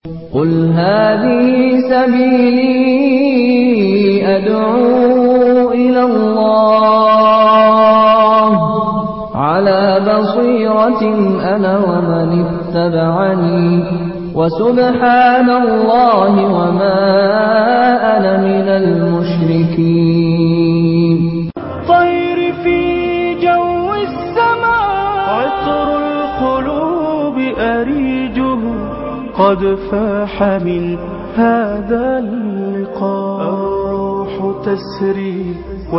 قل هذه سبيلي أدعو إلى الله على بصيرة أنا ومن اتبعني وسبحان الله وما أنا من المشركين طير في جو السماء عطر القلوب أريجه قد فاح من هذا اللقاء الروح تسري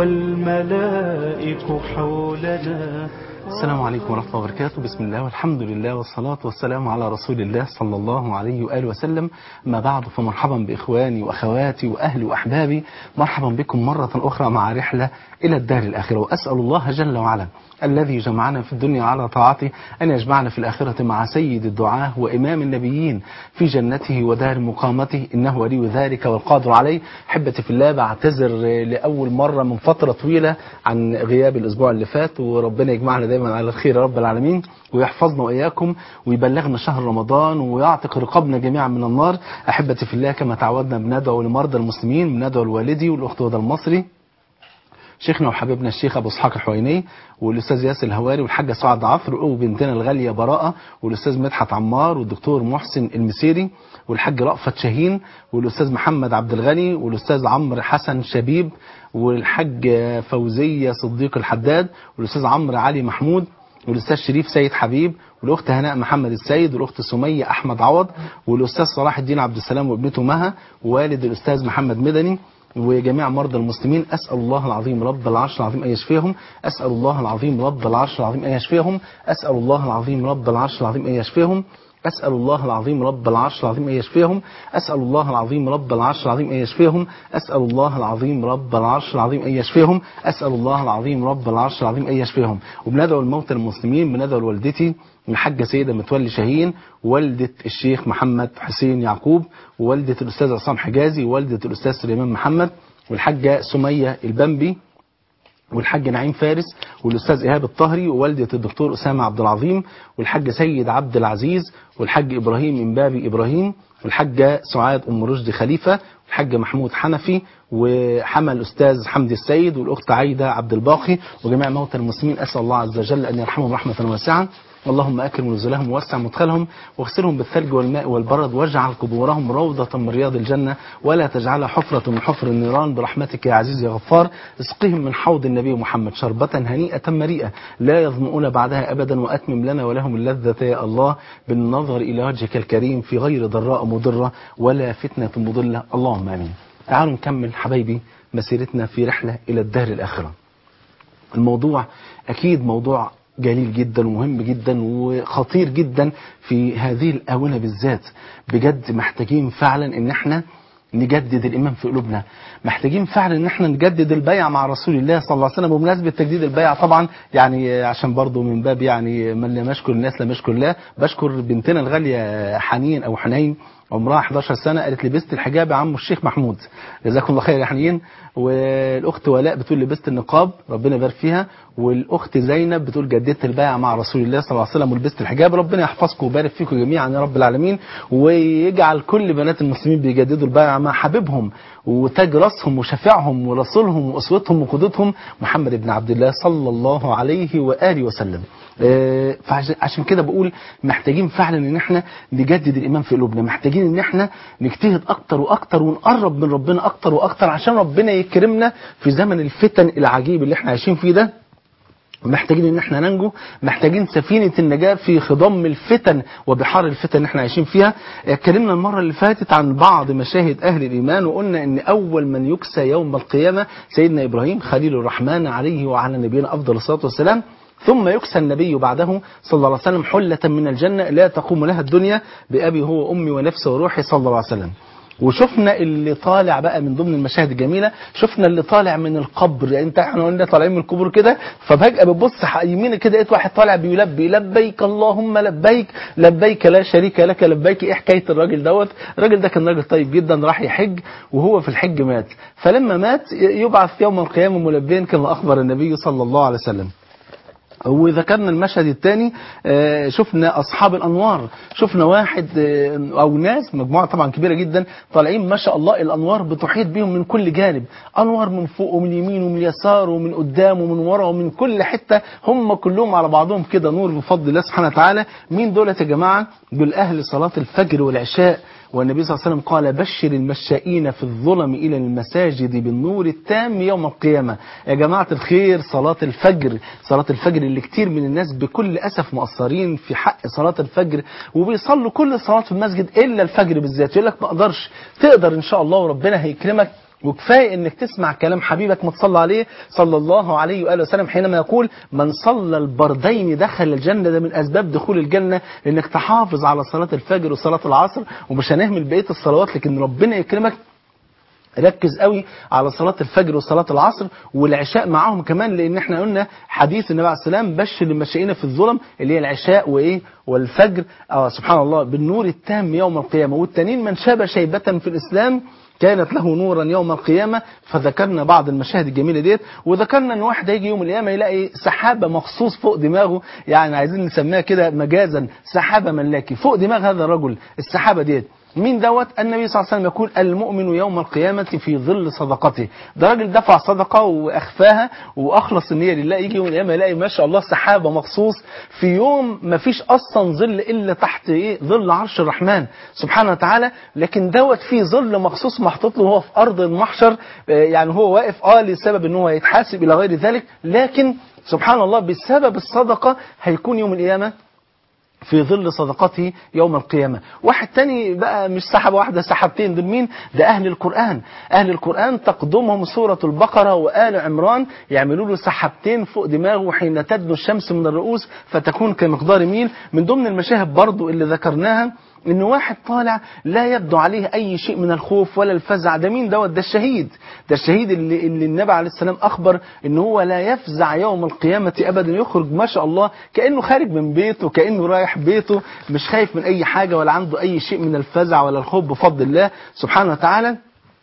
والملائك حولنا السلام عليكم ورحمة الله وبركاته بسم الله والحمد لله والصلاة والسلام على رسول الله صلى الله عليه وآله وسلم ما بعد فمرحبا بإخواني وأخواتي وأهلي وأحبابي مرحبا بكم مرة أخرى مع رحلة إلى الدار الآخرة وأسأل الله جل وعلا الذي جمعنا في الدنيا على طاعته أن يجمعنا في الآخرة مع سيد الدعاة وإمام النبيين في جنته ودار مقامته إنه ولي ذلك والقادر عليه حبتي في الله بعتذر لأول مرة من فترة طويلة عن غياب الأسبوع اللي فات وربنا يجمعنا دايما على الخير يا رب العالمين ويحفظنا وإياكم ويبلغنا شهر رمضان ويعتق رقابنا جميعا من النار أحبتي في الله كما تعودنا بندعو لمرضى المسلمين بندعو لوالدي والأخت هدى المصري شيخنا وحبيبنا الشيخ ابو اسحاق الحويني والاستاذ ياسر الهواري والحاجه سعد عفر وبنتنا الغاليه براءه والاستاذ مدحت عمار والدكتور محسن المسيري والحاج رأفت شاهين والاستاذ محمد عبد الغني والاستاذ عمرو حسن شبيب والحاج فوزيه صديق الحداد والاستاذ عمرو علي محمود والاستاذ شريف سيد حبيب والاخت هناء محمد السيد والاخت سميه احمد عوض والاستاذ صلاح الدين عبد السلام وابنته مها ووالد الاستاذ محمد مدني وجميع مرضى المسلمين أسأل الله العظيم رب العرش العظيم أن يشفيهم أسأل الله العظيم رب العرش العظيم أن يشفيهم أسأل الله العظيم رب العرش العظيم أن يشفيهم أسأل الله العظيم رب العرش العظيم أن يشفيهم أسأل الله العظيم رب العرش العظيم أن يشفيهم أسأل الله العظيم رب العرش العظيم أن يشفيهم أسأل الله العظيم رب العرش العظيم أن يشفيهم وبندعو الموتى المسلمين بندعو لوالدتي الحاجة سيدة متولي شاهين والدة الشيخ محمد حسين يعقوب ووالدة الأستاذ عصام حجازي ووالدة الأستاذ سليمان محمد والحاجة سمية البنبي والحاج نعيم فارس والاستاذ ايهاب الطهري ووالده الدكتور اسامه عبد العظيم والحاج سيد عبد العزيز والحاج ابراهيم امبابي ابراهيم والحاجه سعاد ام رشدي خليفه والحاج محمود حنفي وحمى الاستاذ حمدي السيد والاخت عايده عبد الباقي وجميع موتى المسلمين اسال الله عز وجل ان يرحمهم رحمه واسعه اللهم اكرم نزلهم ووسع مدخلهم واغسلهم بالثلج والماء والبرد واجعل قبورهم روضة من رياض الجنة ولا تجعلها حفرة من حفر النيران برحمتك يا عزيز يا غفار اسقهم من حوض النبي محمد شربة هنيئة مريئة لا يظمؤون بعدها أبدا وأتمم لنا ولهم اللذة يا الله بالنظر إلى وجهك الكريم في غير ضراء مضرة ولا فتنة مضلة اللهم آمين تعالوا نكمل حبايبي مسيرتنا في رحلة إلى الدار الآخرة الموضوع أكيد موضوع جليل جدا ومهم جدا وخطير جدا في هذه الآونة بالذات بجد محتاجين فعلا ان احنا نجدد الإيمان في قلوبنا محتاجين فعلا ان احنا نجدد البيع مع رسول الله صلى الله عليه وسلم بمناسبة تجديد البيع طبعا يعني عشان برضو من باب يعني من لم يشكر الناس لم يشكر الله بشكر بنتنا الغالية حنين او حنين عمرها 11 سنة قالت لبست الحجاب يا عم الشيخ محمود جزاكم الله خير يا حنين والاخت ولاء بتقول لبست النقاب ربنا يبارك فيها والاخت زينب بتقول جددت البيعه مع رسول الله صلى الله عليه وسلم ولبست الحجاب ربنا يحفظكم ويبارك فيكم جميعا يا رب العالمين ويجعل كل بنات المسلمين بيجددوا البيعه مع حبيبهم وتاج راسهم وشفيعهم ورسولهم واسوتهم وقدوتهم محمد بن عبد الله صلى الله عليه واله وسلم فعشان كده بقول محتاجين فعلا ان احنا نجدد الايمان في قلوبنا محتاجين ان احنا نجتهد اكتر واكتر ونقرب من ربنا اكتر واكتر عشان ربنا يكرمنا في زمن الفتن العجيب اللي احنا عايشين فيه ده محتاجين ان احنا ننجو محتاجين سفينة النجاة في خضم الفتن وبحار الفتن اللي احنا عايشين فيها اتكلمنا المرة اللي فاتت عن بعض مشاهد اهل الايمان وقلنا ان اول من يكسى يوم القيامة سيدنا ابراهيم خليل الرحمن عليه وعلى نبينا افضل الصلاة والسلام ثم يكسى النبي بعده صلى الله عليه وسلم حلة من الجنة لا تقوم لها الدنيا بأبي هو أمي ونفسي وروحي صلى الله عليه وسلم وشفنا اللي طالع بقى من ضمن المشاهد الجميله شفنا اللي طالع من القبر يعني انت احنا قلنا طالعين من القبور كده ففجاه بتبص يمينك كده لقيت واحد طالع بيلبي لبيك اللهم لبيك لبيك لا شريك لك لبيك ايه حكايه الراجل دوت الراجل ده كان راجل طيب جدا راح يحج وهو في الحج مات فلما مات يبعث يوم القيامه ملبيا كما اخبر النبي صلى الله عليه وسلم وذكرنا المشهد الثاني شفنا اصحاب الانوار شفنا واحد آه، او ناس مجموعه طبعا كبيره جدا طالعين ما شاء الله الانوار بتحيط بهم من كل جانب انوار من فوق ومن يمين ومن يسار ومن قدام ومن ورا ومن كل حته هم كلهم على بعضهم كده نور بفضل الله سبحانه وتعالى مين دولت يا جماعه دول اهل صلاه الفجر والعشاء والنبي صلى الله عليه وسلم قال بشر المشائين في الظلم إلى المساجد بالنور التام يوم القيامة يا جماعة الخير صلاة الفجر صلاة الفجر اللي كتير من الناس بكل أسف مقصرين في حق صلاة الفجر وبيصلوا كل الصلاة في المسجد إلا الفجر بالذات يقول لك ما أقدرش تقدر إن شاء الله وربنا هيكرمك وكفايه انك تسمع كلام حبيبك ما تصلى عليه صلى الله عليه واله وسلم حينما يقول من صلى البردين دخل الجنه ده من اسباب دخول الجنه انك تحافظ على صلاه الفجر وصلاه العصر ومش هنهمل بقيه الصلوات لكن ربنا يكرمك ركز قوي على صلاة الفجر وصلاة العصر والعشاء معاهم كمان لان احنا قلنا حديث النبي عليه السلام بشر المشائين في الظلم اللي هي العشاء وايه والفجر اه سبحان الله بالنور التام يوم القيامة والتانيين من شاب شيبة في الاسلام كانت له نورا يوم القيامة فذكرنا بعض المشاهد الجميلة ديت وذكرنا ان واحد هيجي يوم القيامة يلاقي سحابة مخصوص فوق دماغه يعني عايزين نسميها كده مجازا سحابة ملاكي فوق دماغ هذا الرجل السحابة ديت مين دوت النبي صلى الله عليه وسلم يقول المؤمن يوم القيامة في ظل صدقته ده راجل دفع صدقة وأخفاها وأخلص النية لله يجي يوم القيامة يلاقي ما شاء الله سحابة مخصوص في يوم ما فيش أصلا ظل إلا تحت إيه ظل عرش الرحمن سبحانه وتعالى لكن دوت فيه ظل مخصوص محطوط له وهو في أرض المحشر آه، يعني هو واقف اه لسبب ان هو يتحاسب إلى غير ذلك لكن سبحان الله بسبب الصدقة هيكون يوم القيامة في ظل صدقته يوم القيامة واحد تاني بقى مش سحبة واحدة سحبتين دول مين ده أهل القرآن أهل القرآن تقدمهم سورة البقرة وآل عمران يعملوا له سحبتين فوق دماغه حين تدنو الشمس من الرؤوس فتكون كمقدار ميل من ضمن المشاهد برضو اللي ذكرناها ان واحد طالع لا يبدو عليه اي شيء من الخوف ولا الفزع ده مين دوت ده الشهيد ده الشهيد اللي, اللي النبي عليه السلام اخبر ان هو لا يفزع يوم القيامة ابدا يخرج ما شاء الله كانه خارج من بيته كانه رايح بيته مش خايف من اي حاجة ولا عنده اي شيء من الفزع ولا الخوف بفضل الله سبحانه وتعالى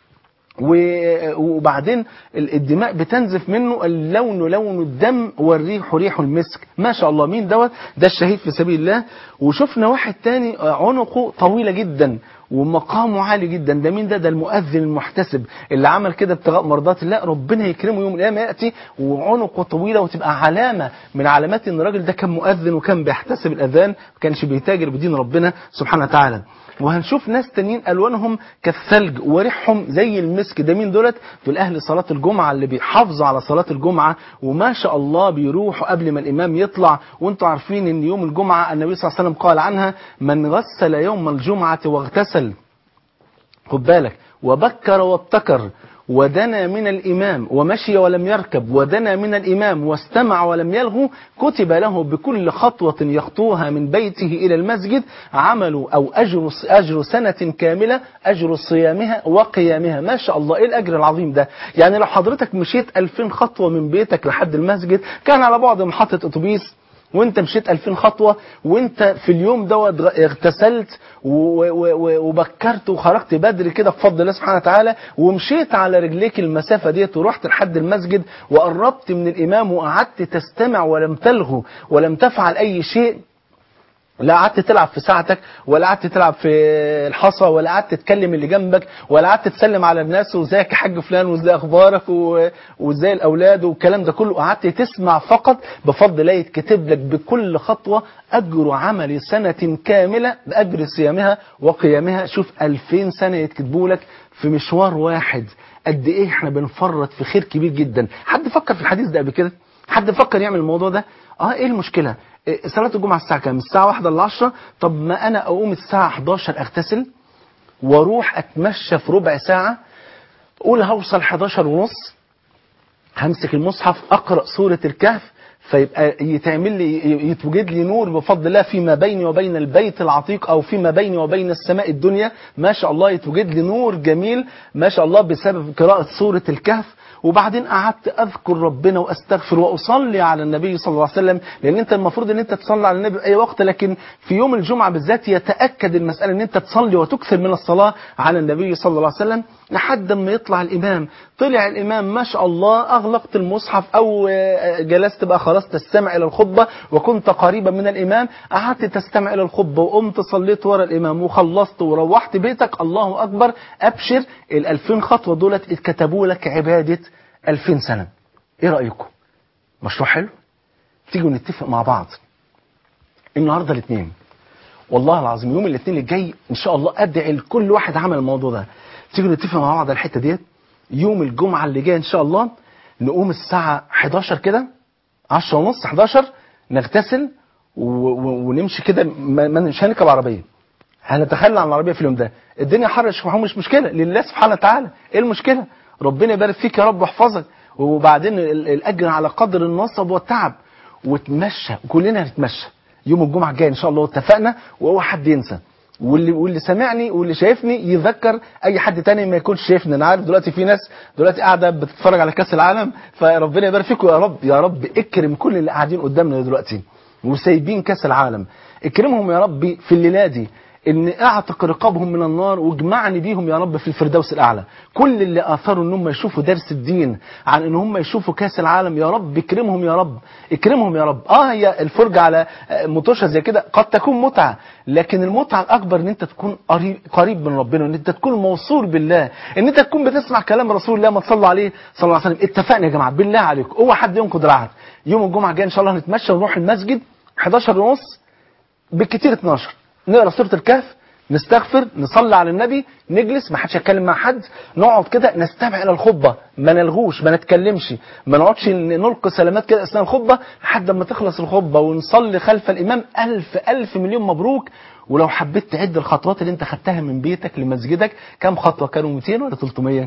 و- وبعدين ال- الدماء بتنزف منه اللون لون الدم والريح ريح المسك ما شاء الله مين دوت ده الشهيد في سبيل الله وشفنا واحد تاني آه، عنقه طويلة جدا ومقامه عالي جدا ده مين ده ده المؤذن المحتسب اللي عمل كده ابتغاء مرضات الله ربنا يكرمه يوم القيامه ياتي وعنقه طويله وتبقى علامه من علامات ان الراجل ده كان مؤذن وكان بيحتسب الاذان ما كانش بيتاجر بدين ربنا سبحانه وتعالى وهنشوف ناس تانيين الوانهم كالثلج وريحهم زي المسك ده مين دولت دول اهل صلاه الجمعه اللي بيحافظوا على صلاه الجمعه وما شاء الله بيروحوا قبل ما الامام يطلع وانتم عارفين ان يوم الجمعه النبي صلى الله عليه وسلم قال عنها من غسل يوم الجمعه واغتسل خد بالك وبكر وابتكر ودنا من الإمام ومشي ولم يركب ودنا من الإمام واستمع ولم يلغو كتب له بكل خطوة يخطوها من بيته إلى المسجد عمل أو أجر, أجر سنة كاملة أجر صيامها وقيامها ما شاء الله إيه الأجر العظيم ده يعني لو حضرتك مشيت 2000 خطوة من بيتك لحد المسجد كان على بعد محطة أتوبيس وانت مشيت 2000 خطوة وانت في اليوم دوت اغتسلت و- و- و- وبكرت وخرجت بدري كده بفضل الله سبحانه وتعالى ومشيت على رجليك المسافة ديت ورحت لحد المسجد وقربت من الإمام وقعدت تستمع ولم تلغو ولم تفعل أي شيء لا قعدت تلعب في ساعتك ولا قعدت تلعب في الحصى ولا قعدت تكلم اللي جنبك ولا قعدت تسلم على الناس وازيك يا حاج فلان وازاي اخبارك و- وازاي الاولاد والكلام ده كله قعدت تسمع فقط بفضل الله يتكتب لك بكل خطوه اجر عمل سنه كامله باجر صيامها وقيامها شوف 2000 سنه يتكتبوا لك في مشوار واحد قد ايه احنا بنفرط في خير كبير جدا حد فكر في الحديث ده قبل كده حد فكر يعمل الموضوع ده اه ايه المشكله إيه، صلاة الجمعة الساعة كام؟ الساعة واحدة ل 10 طب ما أنا أقوم الساعة 11 أغتسل وأروح أتمشى في ربع ساعة قول هوصل 11 ونص همسك المصحف أقرأ سورة الكهف فيبقى يتعمل لي يتوجد لي نور بفضل الله فيما بيني وبين البيت العتيق او فيما بيني وبين السماء الدنيا ما شاء الله يتوجد لي نور جميل ما شاء الله بسبب قراءة سورة الكهف وبعدين قعدت اذكر ربنا واستغفر واصلي على النبي صلى الله عليه وسلم لان انت المفروض ان انت تصلي على النبي في اي وقت لكن في يوم الجمعه بالذات يتاكد المساله ان انت تصلي وتكثر من الصلاه على النبي صلى الله عليه وسلم لحد ما يطلع الامام طلع الامام ما شاء الله اغلقت المصحف او آه، جلست بقى خلاص خلاص تستمع الى الخطبه وكنت قريبا من الامام قعدت تستمع الى الخطبه وقمت صليت ورا الامام وخلصت وروحت بيتك الله اكبر ابشر ال 2000 خطوه دولت اتكتبوا لك عباده 2000 سنه ايه رايكم مشروع حلو تيجوا نتفق مع بعض النهارده الاثنين والله العظيم يوم الاثنين الجاي ان شاء الله ادعي لكل واحد عمل الموضوع ده تيجوا نتفق مع بعض على الحته ديت يوم الجمعه اللي جايه ان شاء الله نقوم الساعه 11 كده 10 ونص 11 نغتسل و... و... ونمشي كده ما ما- مش هنركب عربيه هنتخلى عن العربيه في اليوم ده الدنيا حر يا شيخ محمود مش مشكله لله سبحانه وتعالى ايه المشكله ربنا يبارك فيك يا رب واحفظك وبعدين ال- الاجر على قدر النصب والتعب وتمشى كلنا نتمشى يوم الجمعه الجاي ان شاء الله اتفقنا واوعى حد ينسى واللي واللي سامعني واللي شايفني يذكر اي حد تاني ما يكونش شايفني انا عارف دلوقتي في ناس دلوقتي قاعده بتتفرج على كاس العالم فربنا يبارك فيكم يا رب يا رب اكرم كل اللي قاعدين قدامنا دلوقتي وسايبين كاس العالم اكرمهم يا رب في الليله دي ان اعتق رقابهم من النار واجمعني بيهم يا رب في الفردوس الاعلى كل اللي اثروا ان هم يشوفوا درس الدين عن ان هم يشوفوا كاس العالم يا رب اكرمهم يا رب اكرمهم يا رب اه هي الفرجه على آه، مطوشه زي كده قد تكون متعه لكن المتعه الاكبر ان انت تكون قريب قريب من ربنا ان انت تكون موصول بالله ان انت تكون بتسمع كلام رسول الله ما تصلوا عليه صلى الله عليه وسلم اتفقنا يا جماعه بالله عليكم اوعى حد ينقض العهد يوم الجمعه الجاي ان شاء الله نتمشى ونروح المسجد 11 ونص بالكتير 12 نقرا سوره الكهف نستغفر نصلي على النبي نجلس ما حدش يتكلم مع حد نقعد كده نستمع الى الخطبه ما نلغوش ما نتكلمش ما نقعدش ن- نلقي سلامات كده اثناء الخطبه لحد ما تخلص الخطبه ونصلي خلف الامام الف الف مليون مبروك ولو حبيت تعد الخطوات اللي انت خدتها من بيتك لمسجدك كم خطوه كانوا 200 ولا 300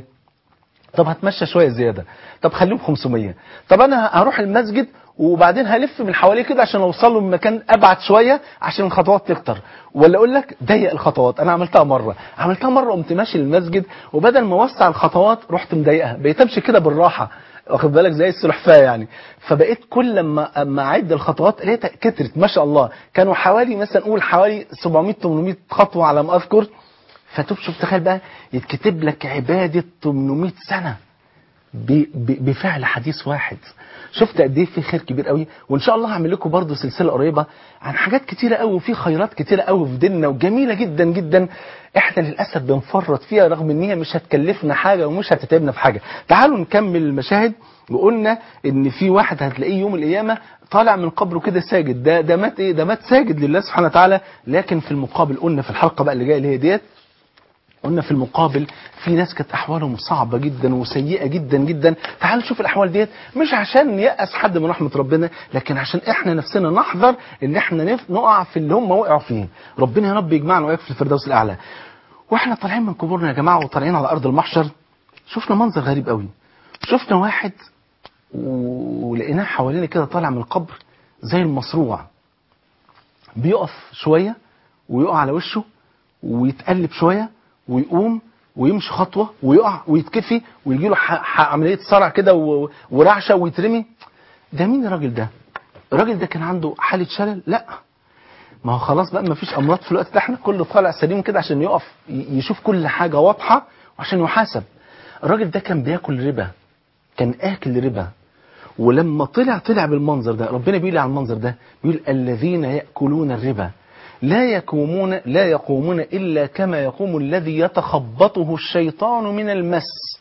طب هتمشى شويه زياده طب خليهم 500 طب انا هروح المسجد وبعدين هلف من حواليه كده عشان اوصل له من مكان ابعد شويه عشان الخطوات تكتر ولا اقول لك ضيق الخطوات انا عملتها مره عملتها مره قمت ماشي للمسجد وبدل ما اوسع الخطوات رحت مضيقها بقيت امشي كده بالراحه واخد بالك زي السلحفاه يعني فبقيت كل لما اما اعد الخطوات لقيتها كترت ما شاء الله كانوا حوالي مثلا قول حوالي 700 800 خطوه على ما اذكر فتوب شوف تخيل بقى يتكتب لك عبادة 800 سنة ب- ب- بفعل حديث واحد شفت قد ايه في خير كبير قوي وان شاء الله هعمل لكم برضه سلسله قريبه عن حاجات كتيره قوي وفي خيرات كتيره قوي في ديننا وجميله جدا جدا احنا للاسف بنفرط فيها رغم ان هي مش هتكلفنا حاجه ومش هتتعبنا في حاجه تعالوا نكمل المشاهد وقلنا ان في واحد هتلاقيه يوم القيامه طالع من قبره كده ساجد ده ده مات ايه ده مات ساجد لله سبحانه وتعالى لكن في المقابل قلنا في الحلقه بقى اللي جايه اللي هي ديت قلنا في المقابل في ناس كانت احوالهم صعبه جدا وسيئه جدا جدا تعالوا نشوف الاحوال ديت مش عشان نيأس حد من رحمه ربنا لكن عشان احنا نفسنا نحذر ان احنا نف- نقع في اللي هم وقعوا فيه ربنا يا رب يجمعنا وياك في الفردوس الاعلى واحنا طالعين من قبورنا يا جماعه وطالعين على ارض المحشر شفنا منظر غريب قوي شفنا واحد ولقيناه حوالينا كده طالع من القبر زي المصروع بيقف شويه ويقع على وشه ويتقلب شويه ويقوم ويمشي خطوه ويقع ويتكفي ويجي له عمليه صرع كده و- ورعشه ويترمي ده مين الراجل ده؟ الراجل ده كان عنده حاله شلل؟ لا ما هو خلاص بقى ما فيش امراض في الوقت ده احنا كله طالع سليم كده عشان يقف ي- يشوف كل حاجه واضحه وعشان يحاسب الراجل ده كان بياكل ربا كان اكل ربا ولما طلع طلع بالمنظر ده ربنا بيقول على المنظر ده بيقول الذين ياكلون الربا لا يقومون لا يقومون الا كما يقوم الذي يتخبطه الشيطان من المس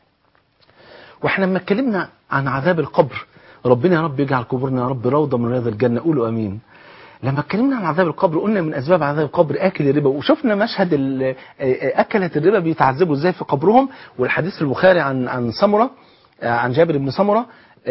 واحنا لما اتكلمنا عن عذاب القبر ربنا يا رب يجعل قبورنا يا رب روضه من رياض الجنه قولوا امين لما اتكلمنا عن عذاب القبر قلنا من اسباب عذاب القبر اكل الربا وشفنا مشهد ال- اكلت الربا بيتعذبوا ازاي في قبرهم والحديث في البخاري عن عن سمره عن جابر بن سمره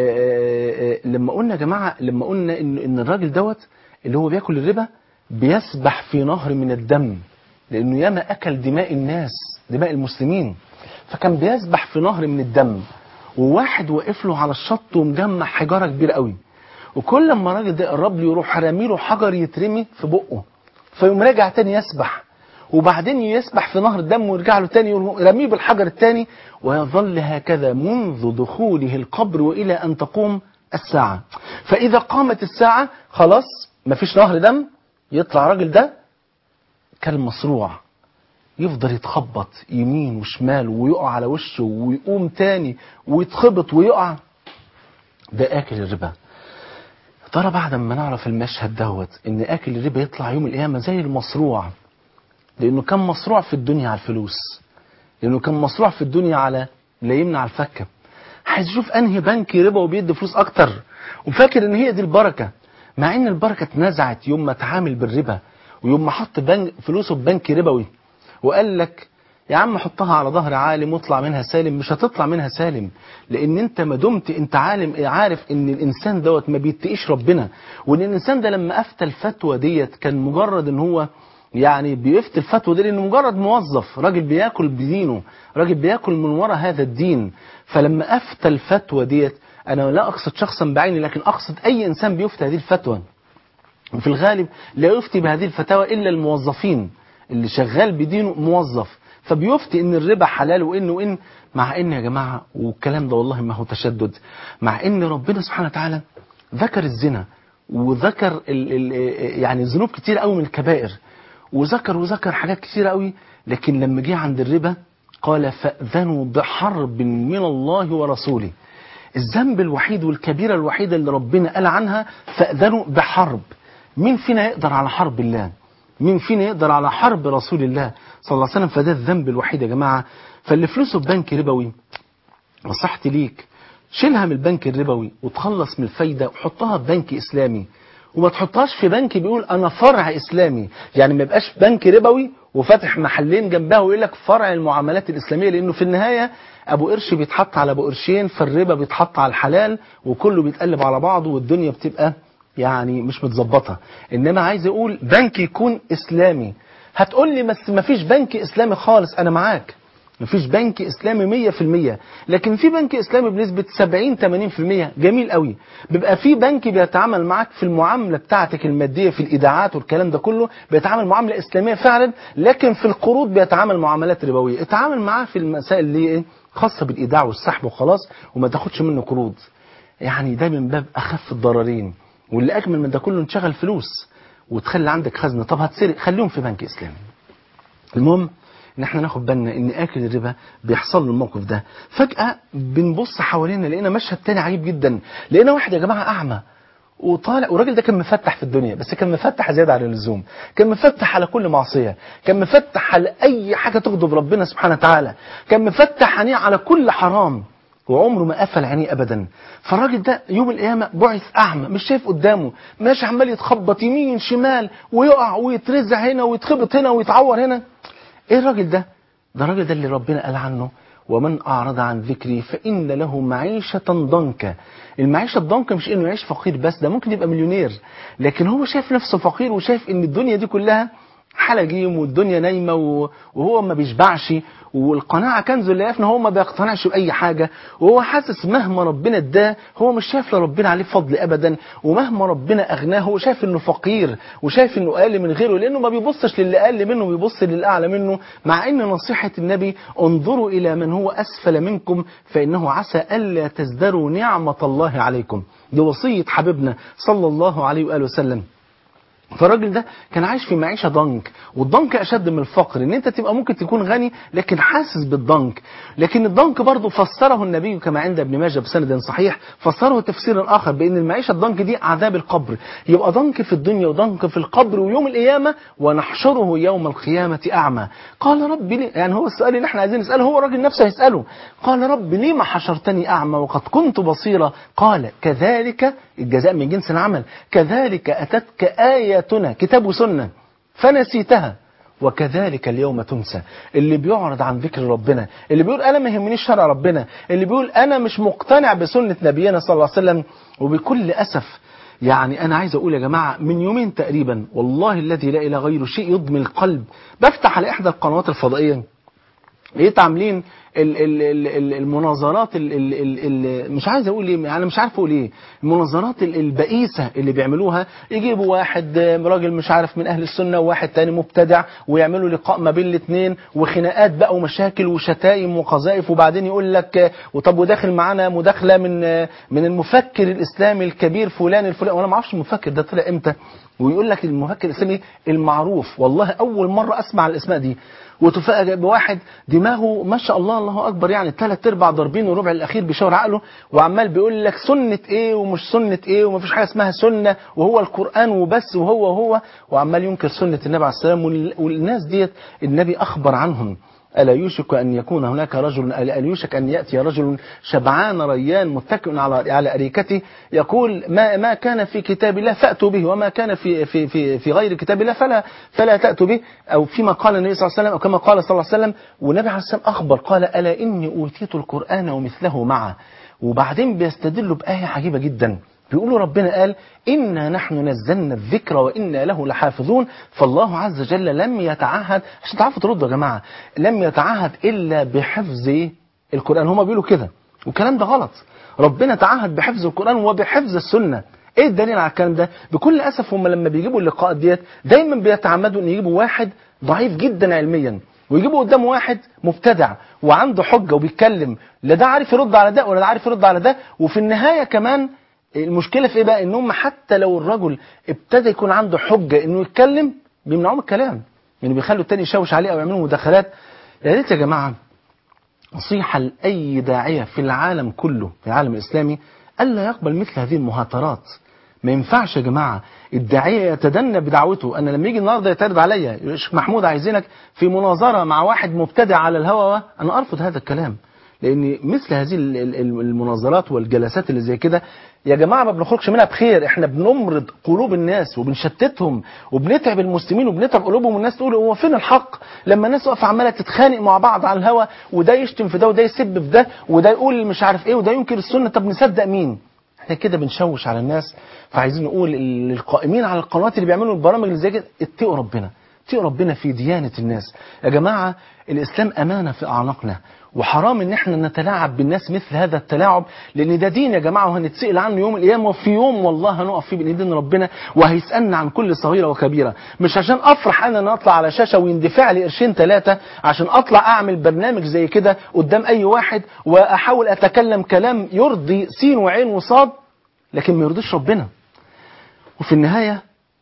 لما قلنا يا جماعه لما قلنا ان ان الراجل دوت اللي هو بياكل الربا بيسبح في نهر من الدم لانه ياما اكل دماء الناس دماء المسلمين فكان بيسبح في نهر من الدم وواحد واقف له على الشط ومجمع حجاره كبيره قوي وكل لما الراجل ده يقرب له يروح رامي له حجر يترمي في بقه فيقوم راجع تاني يسبح وبعدين يسبح في نهر الدم ويرجع له تاني يرميه بالحجر التاني ويظل هكذا منذ دخوله القبر والى ان تقوم الساعه فاذا قامت الساعه خلاص مفيش نهر دم يطلع الراجل ده كالمصروع يفضل يتخبط يمين وشمال ويقع على وشه ويقوم تاني ويتخبط ويقع ده اكل الربا ترى بعد ما نعرف المشهد دوت ان اكل الربا يطلع يوم القيامه زي المصروع لانه كان مصروع في الدنيا على الفلوس لانه كان مصروع في الدنيا على لا يمنع الفكه عايز يشوف انهي بنك ربا وبيدي فلوس اكتر وفاكر ان هي دي البركه مع ان البركه اتنزعت يوم ما اتعامل بالربا ويوم ما حط بنك فلوسه في بنك ربوي وقال لك يا عم حطها على ظهر عالم واطلع منها سالم مش هتطلع منها سالم لان انت ما دمت انت عالم عارف ان الانسان دوت ما بيتقيش ربنا وان الانسان ده لما افتى الفتوى ديت كان مجرد ان هو يعني بيفتي الفتوى دي لانه مجرد موظف راجل بياكل بدينه راجل بياكل من وراء هذا الدين فلما افتى الفتوى ديت انا لا اقصد شخصا بعيني لكن اقصد اي انسان بيفتي هذه الفتوى وفي الغالب لا يفتي بهذه الفتاوى الا الموظفين اللي شغال بدينه موظف فبيفتي ان الربا حلال وان وان مع ان يا جماعه والكلام ده والله ما هو تشدد مع ان ربنا سبحانه وتعالى ذكر الزنا وذكر ال ال يعني ذنوب كتير قوي من الكبائر وذكر وذكر حاجات كتير قوي لكن لما جه عند الربا قال فاذنوا بحرب من الله ورسوله الذنب الوحيد والكبيره الوحيده اللي ربنا قال عنها فاذنوا بحرب مين فينا يقدر على حرب الله مين فينا يقدر على حرب رسول الله صلى الله عليه وسلم فده الذنب الوحيد يا جماعة فاللي فلوسه في بنك ربوي نصيحتي ليك شيلها من البنك الربوي وتخلص من الفايدة وحطها في بنك إسلامي وما تحطهاش في بنك بيقول أنا فرع إسلامي يعني ما يبقاش بنك ربوي وفاتح محلين جنبها ويقول لك فرع المعاملات الإسلامية لأنه في النهاية أبو قرش بيتحط على أبو قرشين فالربا بيتحط على الحلال وكله بيتقلب على بعضه والدنيا بتبقى يعني مش متظبطه انما عايز اقول بنك يكون اسلامي هتقول لي بس ما فيش بنك اسلامي خالص انا معاك ما فيش بنك اسلامي 100% لكن في بنك اسلامي بنسبه 70 80% جميل قوي بيبقى في بنك بيتعامل معاك في المعامله بتاعتك الماديه في الايداعات والكلام ده كله بيتعامل معامله اسلاميه فعلا لكن في القروض بيتعامل معاملات ربويه اتعامل معاه في المسائل اللي ايه خاصه بالايداع والسحب وخلاص وما تاخدش منه قروض يعني ده من باب اخف الضررين واللي اجمل من ده كله نشغل فلوس وتخلي عندك خزنه طب هتسرق خليهم في بنك اسلامي المهم ان احنا ناخد بالنا ان اكل الربا بيحصل له الموقف ده فجاه بنبص حوالينا لقينا مشهد تاني عجيب جدا لقينا واحد يا جماعه اعمى وطالع والراجل ده كان مفتح في الدنيا بس كان مفتح زياده عن اللزوم كان مفتح على كل معصيه كان مفتح على اي حاجه تغضب ربنا سبحانه وتعالى كان مفتح عينيه على كل حرام وعمره ما قفل عينيه ابدا فالراجل ده يوم القيامه بعث اعمى مش شايف قدامه ماشي عمال يتخبط يمين شمال ويقع ويترزع هنا ويتخبط هنا ويتعور هنا ايه الراجل ده ده الراجل ده اللي ربنا قال عنه ومن اعرض عن ذكري فان له معيشه ضنكا المعيشه الضنكا مش انه يعيش فقير بس ده ممكن يبقى مليونير لكن هو شايف نفسه فقير وشايف ان الدنيا دي كلها حلقيم والدنيا نايمه وهو ما بيشبعش والقناعه كنز لا يفنى هو ما بيقتنعش باي حاجه وهو حاسس مهما ربنا اداه هو مش شايف لربنا عليه فضل ابدا ومهما ربنا اغناه هو شايف انه فقير وشايف انه اقل من غيره لانه ما بيبصش للي اقل منه بيبص للاعلى منه مع ان نصيحه النبي انظروا الى من هو اسفل منكم فانه عسى الا تزدروا نعمه الله عليكم دي وصيه حبيبنا صلى الله عليه واله وسلم فالراجل ده كان عايش في معيشة ضنك والضنك أشد من الفقر إن أنت تبقى ممكن تكون غني لكن حاسس بالضنك لكن الضنك برضه فسره النبي كما عند ابن ماجه بسند صحيح فسره تفسيرا آخر بأن المعيشة الضنك دي عذاب القبر يبقى ضنك في الدنيا وضنك في القبر ويوم القيامة ونحشره يوم القيامة أعمى قال رب لي يعني هو السؤال اللي احنا عايزين نسأله هو الراجل نفسه هيسأله قال رب ليه ما حشرتني أعمى وقد كنت بصيرا قال كذلك الجزاء من جنس العمل كذلك أتتك آياتنا كتاب وسنة فنسيتها وكذلك اليوم تنسى اللي بيعرض عن ذكر ربنا اللي بيقول انا ما يهمنيش شرع ربنا اللي بيقول انا مش مقتنع بسنة نبينا صلى الله عليه وسلم وبكل اسف يعني انا عايز اقول يا جماعه من يومين تقريبا والله الذي لا اله غيره شيء يضمي القلب بفتح على احدى القنوات الفضائيه لقيت عاملين ال ال ال ال المناظرات ال ال ال ال مش عايز اقول ايه انا مش عارف اقول ايه المناظرات ال البئيسه اللي بيعملوها يجيبوا واحد راجل مش عارف من اهل السنه وواحد تاني مبتدع ويعملوا لقاء ما بين الاثنين وخناقات بقى ومشاكل وشتائم وقذائف وبعدين يقول لك وطب وداخل معانا مداخله من من المفكر الاسلامي الكبير فلان الفلان وانا ما اعرفش المفكر ده طلع امتى ويقول لك المفكر الاسلامي المعروف والله اول مره اسمع الاسماء دي وتفاجئ بواحد دماغه ما شاء الله الله اكبر يعني ثلاث ارباع ضاربين والربع الاخير بيشاور عقله وعمال بيقول لك سنه ايه ومش سنه ايه ومفيش حاجه اسمها سنه وهو القران وبس وهو وهو وعمال ينكر سنه النبي عليه السلام وال- والناس ديت النبي اخبر عنهم ألا يوشك أن يكون هناك رجل ألا يوشك أن يأتي رجل شبعان ريان متكئ على على أريكته يقول ما ما كان في كتاب الله فأتوا به وما كان في في في في غير كتاب الله فلا فلا تأتوا به أو فيما قال النبي صلى الله عليه وسلم أو كما قال صلى الله عليه وسلم والنبي عليه السلام أخبر قال ألا إني أوتيت القرآن ومثله معه وبعدين بيستدلوا بآية عجيبة جدا بيقولوا ربنا قال إنا نحن نزلنا الذكر وإنا له لحافظون فالله عز وجل لم يتعهد عشان تعرفوا تردوا يا جماعة لم يتعهد إلا بحفظ إيه؟ القرآن هما بيقولوا كده والكلام ده غلط ربنا تعهد بحفظ القرآن وبحفظ السنة ايه الدليل على الكلام ده بكل اسف هم لما بيجيبوا اللقاءات ديت دايما بيتعمدوا ان يجيبوا واحد ضعيف جدا علميا ويجيبوا قدامه واحد مبتدع وعنده حجه وبيتكلم لا ده عارف يرد على ده ولا ده عارف يرد على ده وفي النهايه كمان المشكله في ايه بقى ان هم حتى لو الرجل ابتدى يكون عنده حجه انه يتكلم بيمنعوه من الكلام يعني بيخلوا التاني يشوش عليه او يعملوا مداخلات يا ريت يا جماعه نصيحة لأي داعية في العالم كله في العالم الإسلامي ألا يقبل مثل هذه المهاترات ما ينفعش يا جماعة الداعية يتدنى بدعوته أنا لما يجي النهاردة يتعرض عليا يا شيخ محمود عايزينك في مناظرة مع واحد مبتدع على الهوى أنا أرفض هذا الكلام لأن مثل هذه ال- ال- المناظرات والجلسات اللي زي كده يا جماعة ما بنخرجش منها بخير احنا بنمرض قلوب الناس وبنشتتهم وبنتعب المسلمين وبنتعب قلوبهم والناس تقول هو فين الحق لما الناس واقفة عمالة تتخانق مع بعض على الهوا وده يشتم في ده وده يسب في ده وده يقول مش عارف ايه وده ينكر السنة طب نصدق مين احنا كده بنشوش على الناس فعايزين نقول للقائمين على القنوات اللي بيعملوا البرامج اللي زي كده اتقوا ربنا اتقوا ربنا في ديانة الناس يا جماعة الإسلام أمانة في أعناقنا وحرام ان احنا نتلاعب بالناس مثل هذا التلاعب لان ده دين يا جماعه وهنتسال عنه يوم القيامه وفي يوم والله هنقف فيه بين ايدين ربنا وهيسالنا عن كل صغيره وكبيره مش عشان افرح انا ان اطلع على شاشه ويندفع لي قرشين ثلاثه عشان اطلع اعمل برنامج زي كده قدام اي واحد واحاول اتكلم كلام يرضي سين وعين وصاد لكن ما يرضيش ربنا وفي النهايه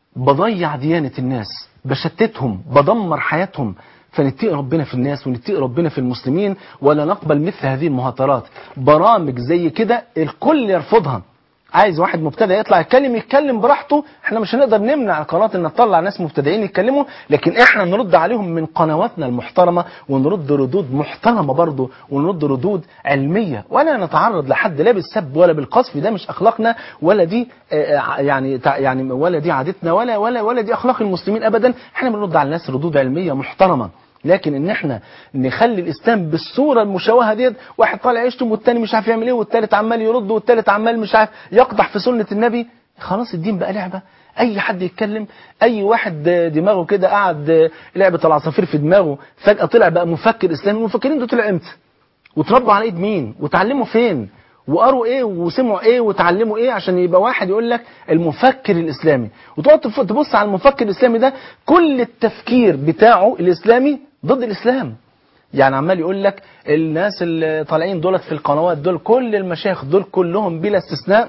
بضيع ديانه الناس بشتتهم بدمر حياتهم فنتقي ربنا في الناس ونتقي ربنا في المسلمين ولا نقبل مثل هذه المهاترات برامج زي كده الكل يرفضها عايز واحد مبتدئ يطلع يتكلم يتكلم براحته احنا مش هنقدر نمنع القناه ان تطلع ناس مبتدئين يتكلموا لكن احنا نرد عليهم من قنواتنا المحترمه ونرد ردود محترمه برضه ونرد ردود علميه ولا نتعرض لحد لا بالسب ولا بالقذف ده مش اخلاقنا ولا دي آه، يعني تع- يعني ولا دي عادتنا ولا ولا ولا دي اخلاق المسلمين ابدا احنا بنرد على الناس ردود علميه محترمه لكن ان احنا نخلي الاسلام بالصوره المشوهه ديت واحد طالع يشتم والتاني مش عارف يعمل ايه والتالت عمال يرد والتالت عمال مش عارف يقدح في سنه النبي خلاص الدين بقى لعبه اي حد يتكلم اي واحد دماغه كده قعد لعبه العصافير في دماغه فجاه طلع بقى مفكر اسلامي المفكرين دول طلعوا امتى وتربوا على ايد مين وتعلموا فين وقروا ايه وسمعوا ايه وتعلموا ايه عشان يبقى واحد يقول لك المفكر الاسلامي وتقعد تف- تبص على المفكر الاسلامي ده كل التفكير بتاعه الاسلامي ضد الاسلام يعني عمال يقول لك الناس اللي طالعين دولت في القنوات دول كل المشايخ دول كلهم بلا استثناء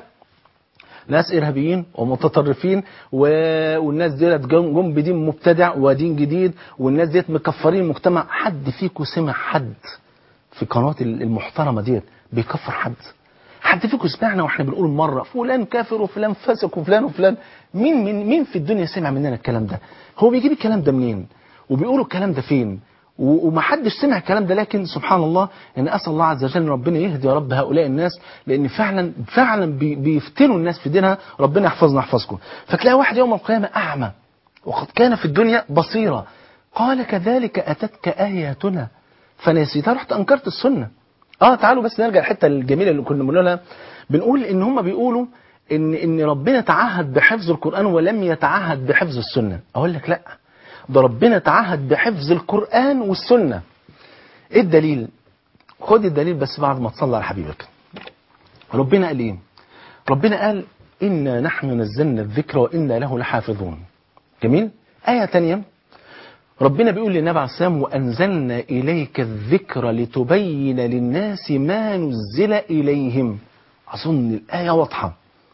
ناس ارهابيين ومتطرفين و... والناس ديت جم جم بدين مبتدع ودين جديد والناس ديت مكفرين المجتمع حد فيكم سمع حد في القنوات المحترمه ديت بيكفر حد حد فيكم سمعنا واحنا بنقول مره فلان كافر وفلان فاسق وفلان وفلان مين مين مين في الدنيا سمع مننا الكلام ده هو بيجيب الكلام ده منين وبيقولوا الكلام ده فين و- ومحدش سمع الكلام ده لكن سبحان الله ان اسال الله عز وجل ان ربنا يهدي يا رب هؤلاء الناس لان فعلا فعلا بي- بيفتنوا الناس في دينها ربنا يحفظنا يحفظكم فتلاقي واحد يوم القيامه اعمى وقد كان في الدنيا بصيرا قال كذلك اتتك اياتنا فنسيتها رحت انكرت السنه اه تعالوا بس نرجع الحته الجميله اللي كنا بنقولها بنقول ان هم بيقولوا ان ان ربنا تعهد بحفظ القران ولم يتعهد بحفظ السنه اقول لك لا ده ربنا تعهد بحفظ القران والسنه ايه الدليل خد الدليل بس بعد ما تصلي على حبيبك ربنا قال ايه ربنا قال انا نحن نزلنا الذكر وانا له لحافظون جميل ايه تانية ربنا بيقول للنبي عليه السلام وأنزلنا إليك الذكر لتبين للناس ما نزل إليهم أظن الآية واضحة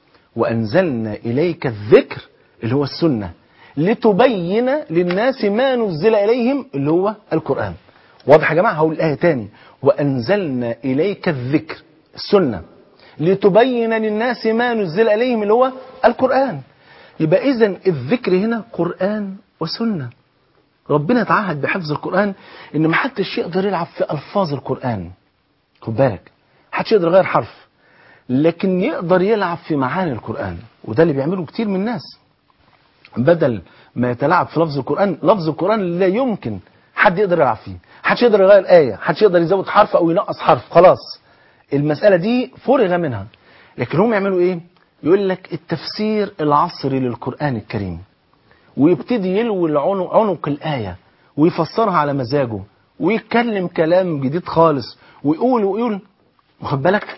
وأنزلنا إليك الذكر اللي هو السنة لتبين للناس ما نزل إليهم اللي هو القرآن واضح يا جماعة هقول الآية تاني وأنزلنا إليك الذكر السنة لتبين للناس ما نزل إليهم اللي هو القرآن يبقى إذا الذكر هنا قرآن وسنة ربنا تعهد بحفظ القرآن إن ما حدش يقدر يلعب في ألفاظ القرآن خد بالك محدش يقدر يغير حرف لكن يقدر يلعب في معاني القرآن وده اللي بيعمله كتير من الناس بدل ما يتلاعب في لفظ القرآن لفظ القرآن لا يمكن حد يقدر يلعب فيه حدش يقدر يغير آية حدش يقدر يزود حرف أو ينقص حرف خلاص المسألة دي فرغ منها لكن هم يعملوا إيه يقول لك التفسير العصري للقرآن الكريم ويبتدي يلوي العنق عنق الآية ويفسرها على مزاجه ويتكلم كلام جديد خالص ويقول ويقول واخد بالك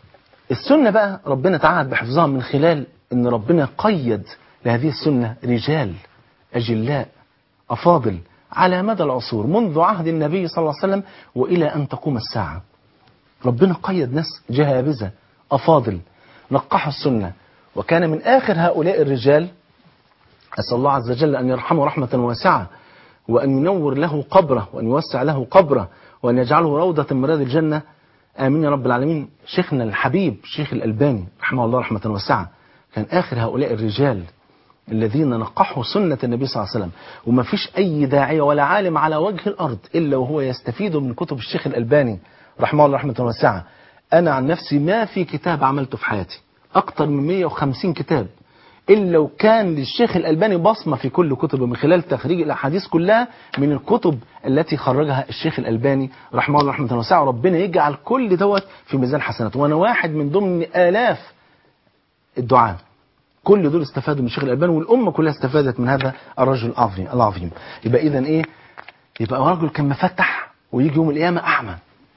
السنة بقى ربنا تعهد بحفظها من خلال ان ربنا قيد لهذه السنة رجال أجلاء أفاضل على مدى العصور منذ عهد النبي صلى الله عليه وسلم وإلى أن تقوم الساعة ربنا قيد ناس جهابذة أفاضل نقحوا السنة وكان من آخر هؤلاء الرجال أسأل الله عز وجل أن يرحمه رحمة واسعة وأن ينور له قبره وأن يوسع له قبره وأن يجعله روضة من رياض الجنة آمين يا رب العالمين شيخنا الحبيب شيخ الألباني رحمه الله رحمة واسعة كان آخر هؤلاء الرجال الذين نقحوا سنة النبي صلى الله عليه وسلم وما فيش أي داعية ولا عالم على وجه الأرض إلا وهو يستفيد من كتب الشيخ الألباني رحمه الله رحمة واسعة أنا عن نفسي ما في كتاب عملته في حياتي أكتر من 150 كتاب إلا لو كان للشيخ الألباني بصمة في كل كتبه من خلال تخريج الأحاديث كلها من الكتب التي خرجها الشيخ الألباني رحمه الله رحمة واسعة وربنا يجعل كل دوت في ميزان حسناته وأنا واحد من ضمن آلاف الدعاء كل دول استفادوا من الشيخ الألباني والأمة كلها استفادت من هذا الرجل العظيم العظيم يبقى إذا إيه يبقى رجل كان مفتح ويجي يوم القيامة أعمى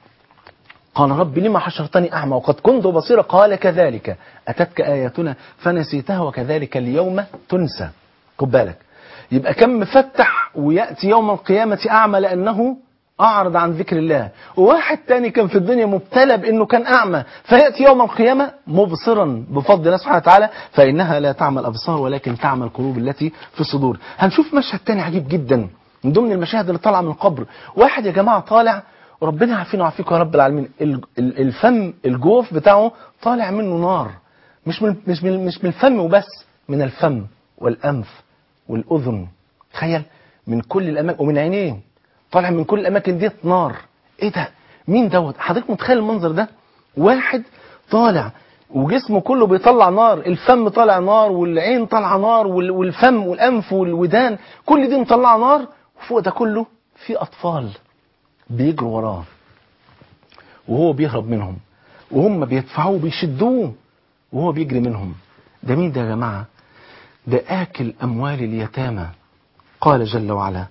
قال رب لما حشرتني أعمى وقد كنت بصيرا قال كذلك أتتك آياتنا فنسيتها وكذلك اليوم تنسى خد بالك يبقى كم مفتح ويأتي يوم القيامة أعمى لأنه أعرض عن ذكر الله وواحد تاني كان في الدنيا مبتلى بأنه كان أعمى فيأتي يوم القيامة مبصرا بفضل الله سبحانه وتعالى فإنها لا تعمى الأبصار ولكن تعمى القلوب التي في الصدور هنشوف مشهد تاني عجيب جدا من ضمن المشاهد اللي طالعه من القبر واحد يا جماعة طالع وربنا يعافينا ويعافيكم يا رب العالمين الفم الجوف بتاعه طالع منه نار مش من مش من مش من الفم وبس من الفم والانف والاذن تخيل من كل الاماكن ومن عينيه طالع من كل الاماكن ديت نار ايه ده مين دوت حضرتك متخيل المنظر ده واحد طالع وجسمه كله بيطلع نار الفم طالع نار والعين طالعه نار والفم والانف والودان كل دي مطلعه نار وفوق ده كله في اطفال بيجروا وراه وهو بيهرب منهم وهم بيدفعوه بيشدوه وهو بيجري منهم ده مين ده يا جماعة ده آكل أموال اليتامى قال جل وعلا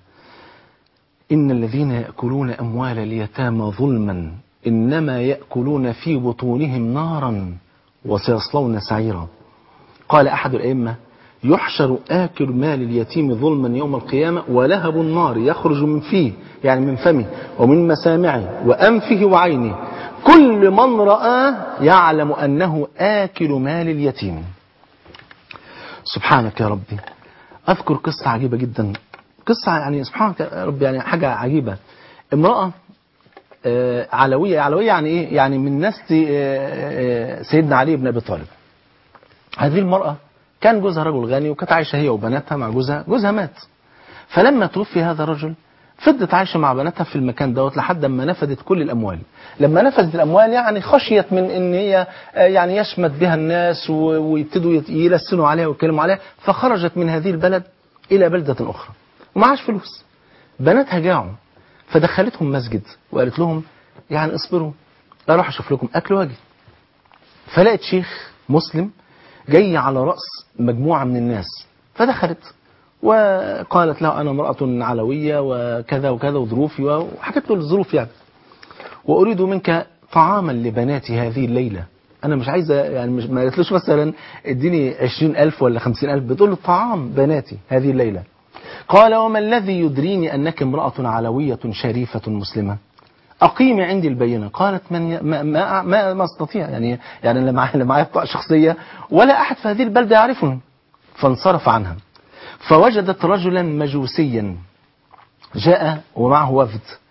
إن الذين يأكلون أموال اليتامى ظلما إنما يأكلون في بطونهم نارا وسيصلون سعيرا قال أحد الأئمة يحشر آكل مال اليتيم ظلما يوم القيامة ولهب النار يخرج من فيه يعني من فمه ومن مسامعه وأنفه وعينه كل من رآه يعلم أنه آكل مال اليتيم سبحانك يا ربي أذكر قصة عجيبة جدا قصة يعني سبحانك يا رب يعني حاجة عجيبة امرأة آه علوية علوية يعني إيه يعني من نسل آه سيدنا علي بن أبي طالب هذه المرأة كان جوزها رجل غني وكانت عايشة هي وبناتها مع جوزها جوزها مات فلما توفي هذا الرجل فضلت عايشة مع بناتها في المكان دوت لحد ما نفدت كل الأموال لما نفدت الأموال يعني خشيت من إن هي يعني يشمت بها الناس ويبتدوا يلسنوا عليها ويتكلموا عليها فخرجت من هذه البلد إلى بلدة أخرى ومعاش فلوس بناتها جاعوا فدخلتهم مسجد وقالت لهم يعني اصبروا اروح اشوف لكم اكل واجي فلقت شيخ مسلم جاي على رأس مجموعة من الناس فدخلت وقالت له أنا امرأة علوية وكذا وكذا وظروفي وحكت له الظروف يعني وأريد منك طعاما لبناتي هذه الليلة أنا مش عايزة يعني مش ما قالتلوش مثلا اديني عشرين ألف ولا خمسين ألف بتقول له طعام بناتي هذه الليلة قال وما الذي يدريني أنك امرأة علوية شريفة مسلمة أقيمي عندي البينة قالت من ي... ما, ما, ما, ما استطيع يعني يعني اللي معايا اللي معايا بطاقة شخصية ولا أحد في هذه البلدة يعرفني فانصرف عنها فوجدت رجلا مجوسيا جاء ومعه وفد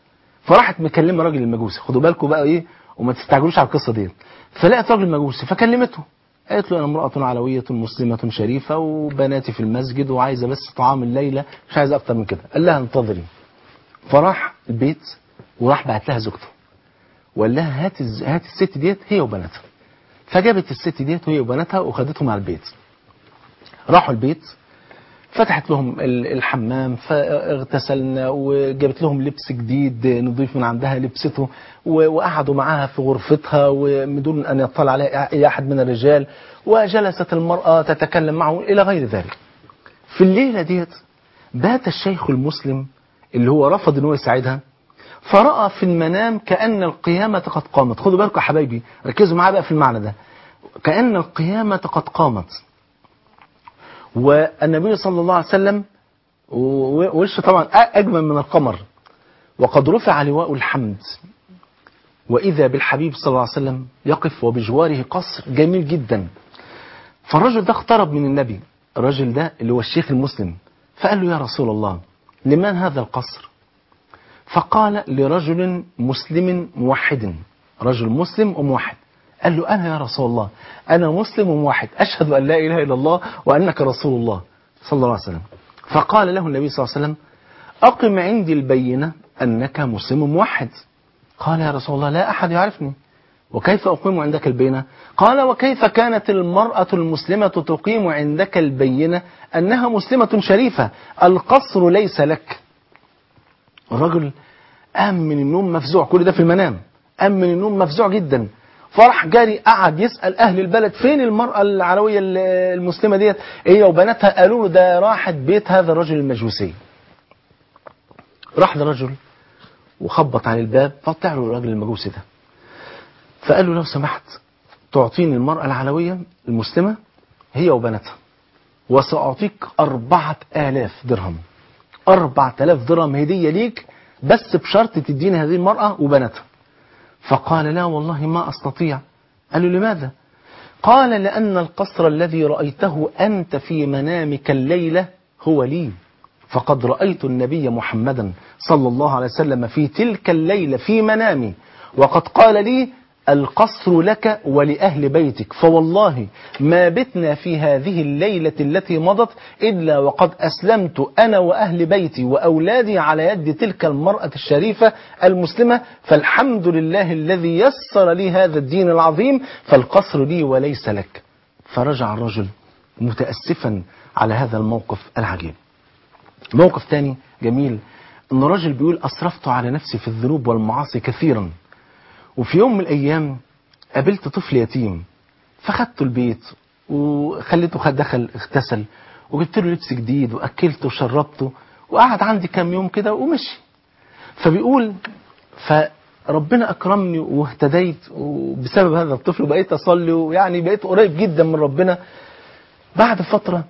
فراحت مكلمه راجل المجوسي خدوا بالكم بقى ايه وما تستعجلوش على القصه ديت فلقت راجل مجوسي فكلمته قالت له انا امراه علويه مسلمه شريفه وبناتي في المسجد وعايزه بس طعام الليله مش عايزه اكتر من كده قال لها انتظري فراح البيت وراح بعت لها زوجته وقال لها هات الز- هات الست ديت هي وبناتها فجابت الست ديت وهي وبناتها وخدتهم على البيت راحوا البيت فتحت لهم ال- الحمام فاغتسلنا وجابت لهم لبس جديد نضيف من عندها لبسته و- وقعدوا معاها في غرفتها وبدون ان يطلع عليها اي احد من الرجال وجلست المراه تتكلم معه الى غير ذلك. في الليله ديت بات الشيخ المسلم اللي هو رفض ان هو يساعدها فراى في المنام كان القيامه قد قامت، خدوا بالكم يا حبايبي ركزوا معايا بقى في المعنى ده. كان القيامه قد قامت. والنبي صلى الله عليه وسلم و- وشه طبعا أجمل من القمر وقد رفع لواء الحمد وإذا بالحبيب صلى الله عليه وسلم يقف وبجواره قصر جميل جدا فالرجل ده اقترب من النبي الرجل ده اللي هو الشيخ المسلم فقال له يا رسول الله لمن هذا القصر فقال لرجل مسلم موحد رجل مسلم وموحد قال له أنا يا رسول الله أنا مسلم وموحد أشهد أن لا إله إلا الله وأنك رسول الله صلى الله عليه وسلم فقال له النبي صلى الله عليه وسلم أقم عندي البينة أنك مسلم موحد قال يا رسول الله لا أحد يعرفني وكيف أقيم عندك البينة قال وكيف كانت المرأة المسلمة تقيم عندك البينة أنها مسلمة شريفة القصر ليس لك الرجل قام من النوم مفزوع كل ده في المنام قام من النوم مفزوع جدا فراح جاري قعد يسأل أهل البلد فين المرأة العلوية المسلمة ديت هي وبناتها قالوا له ده راحت بيت هذا الرجل المجوسي راح الرجل وخبط على الباب فطلع له الراجل المجوسي ده فقال له لو سمحت تعطيني المرأة العلوية المسلمة هي وبناتها وسأعطيك أربعة آلاف درهم أربعة آلاف درهم هدية ليك بس بشرط تديني هذه المرأة وبناتها فقال لا والله ما أستطيع قال له لماذا قال لأن القصر الذي رأيته أنت في منامك الليلة هو لي فقد رأيت النبي محمدا صلى الله عليه وسلم في تلك الليلة في منامي وقد قال لي القصر لك ولأهل بيتك فوالله ما بتنا في هذه الليلة التي مضت إلا وقد أسلمت أنا وأهل بيتي وأولادي على يد تلك المرأة الشريفة المسلمة فالحمد لله الذي يسر لي هذا الدين العظيم فالقصر لي وليس لك فرجع الرجل متأسفا على هذا الموقف العجيب موقف تاني جميل ان رجل بيقول اسرفت على نفسي في الذنوب والمعاصي كثيرا وفي يوم من الايام قابلت طفل يتيم فخدته البيت وخليته خد دخل اغتسل وجبت له لبس جديد واكلته وشربته وقعد عندي كام يوم كده ومشي فبيقول فربنا اكرمني واهتديت وبسبب هذا الطفل وبقيت اصلي ويعني بقيت قريب جدا من ربنا بعد فتره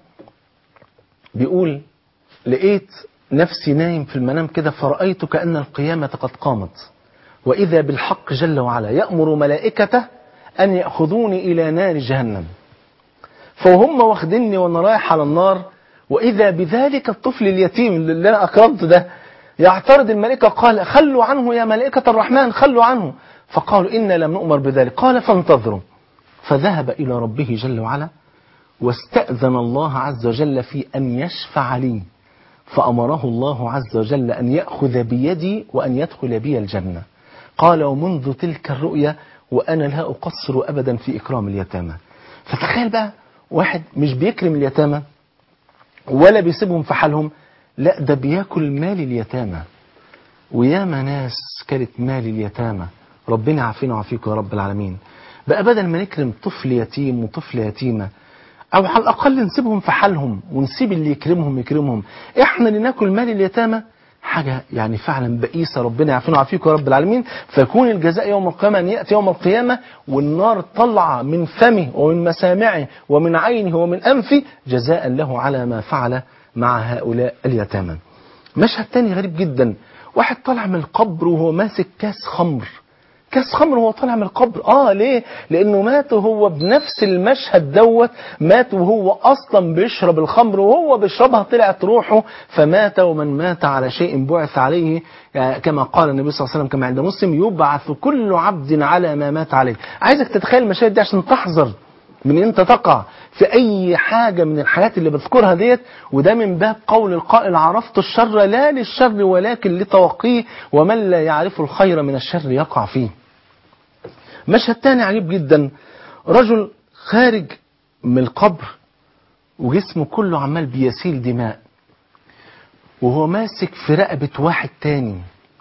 بيقول لقيت نفسي نايم في المنام كده فرأيت كأن القيامة قد قامت وإذا بالحق جل وعلا يأمر ملائكته أن يأخذوني إلى نار جهنم فهم واخديني وأنا رايح على النار وإذا بذلك الطفل اليتيم اللي أنا أكرمته ده يعترض الملائكة قال خلوا عنه يا ملائكة الرحمن خلوا عنه فقالوا إنا لم نؤمر بذلك قال فانتظروا فذهب إلى ربه جل وعلا واستأذن الله عز وجل في أن يشفع لي فأمره الله عز وجل أن يأخذ بيدي وأن يدخل بي الجنة قال ومنذ تلك الرؤيا وأنا لا أقصر أبدا في إكرام اليتامى فتخيل بقى واحد مش بيكرم اليتامى ولا بيسيبهم في حالهم لا ده بياكل مال اليتامى وياما ناس كانت مال اليتامى ربنا عافينا وعافيكم يا رب العالمين بقى بدل ما نكرم طفل يتيم وطفل يتيمه او على الاقل نسيبهم في حالهم ونسيب اللي يكرمهم يكرمهم احنا اللي ناكل مال اليتامى حاجة يعني فعلا بئيسة ربنا يعافينا ويعافيكم يا رب العالمين فيكون الجزاء يوم القيامة أن يأتي يوم القيامة والنار طلع من فمه ومن مسامعه ومن عينه ومن أنفه جزاء له على ما فعل مع هؤلاء اليتامى مشهد تاني غريب جدا واحد طلع من القبر وهو ماسك كاس خمر كاس خمر وهو طالع من القبر اه ليه لانه مات وهو بنفس المشهد دوت مات وهو اصلا بيشرب الخمر وهو بيشربها طلعت روحه فمات ومن مات على شيء بعث عليه يعني كما قال النبي صلى الله عليه وسلم كما عند مسلم يبعث كل عبد على ما مات عليه عايزك تتخيل المشاهد دي عشان تحذر من ان انت تقع في اي حاجة من الحاجات اللي بذكرها ديت وده من باب قول القائل عرفت الشر لا للشر ولكن لتوقيه ومن لا يعرف الخير من الشر يقع فيه مشهد تاني عجيب جدا رجل خارج من القبر وجسمه كله عمال بيسيل دماء وهو ماسك في رقبة واحد تاني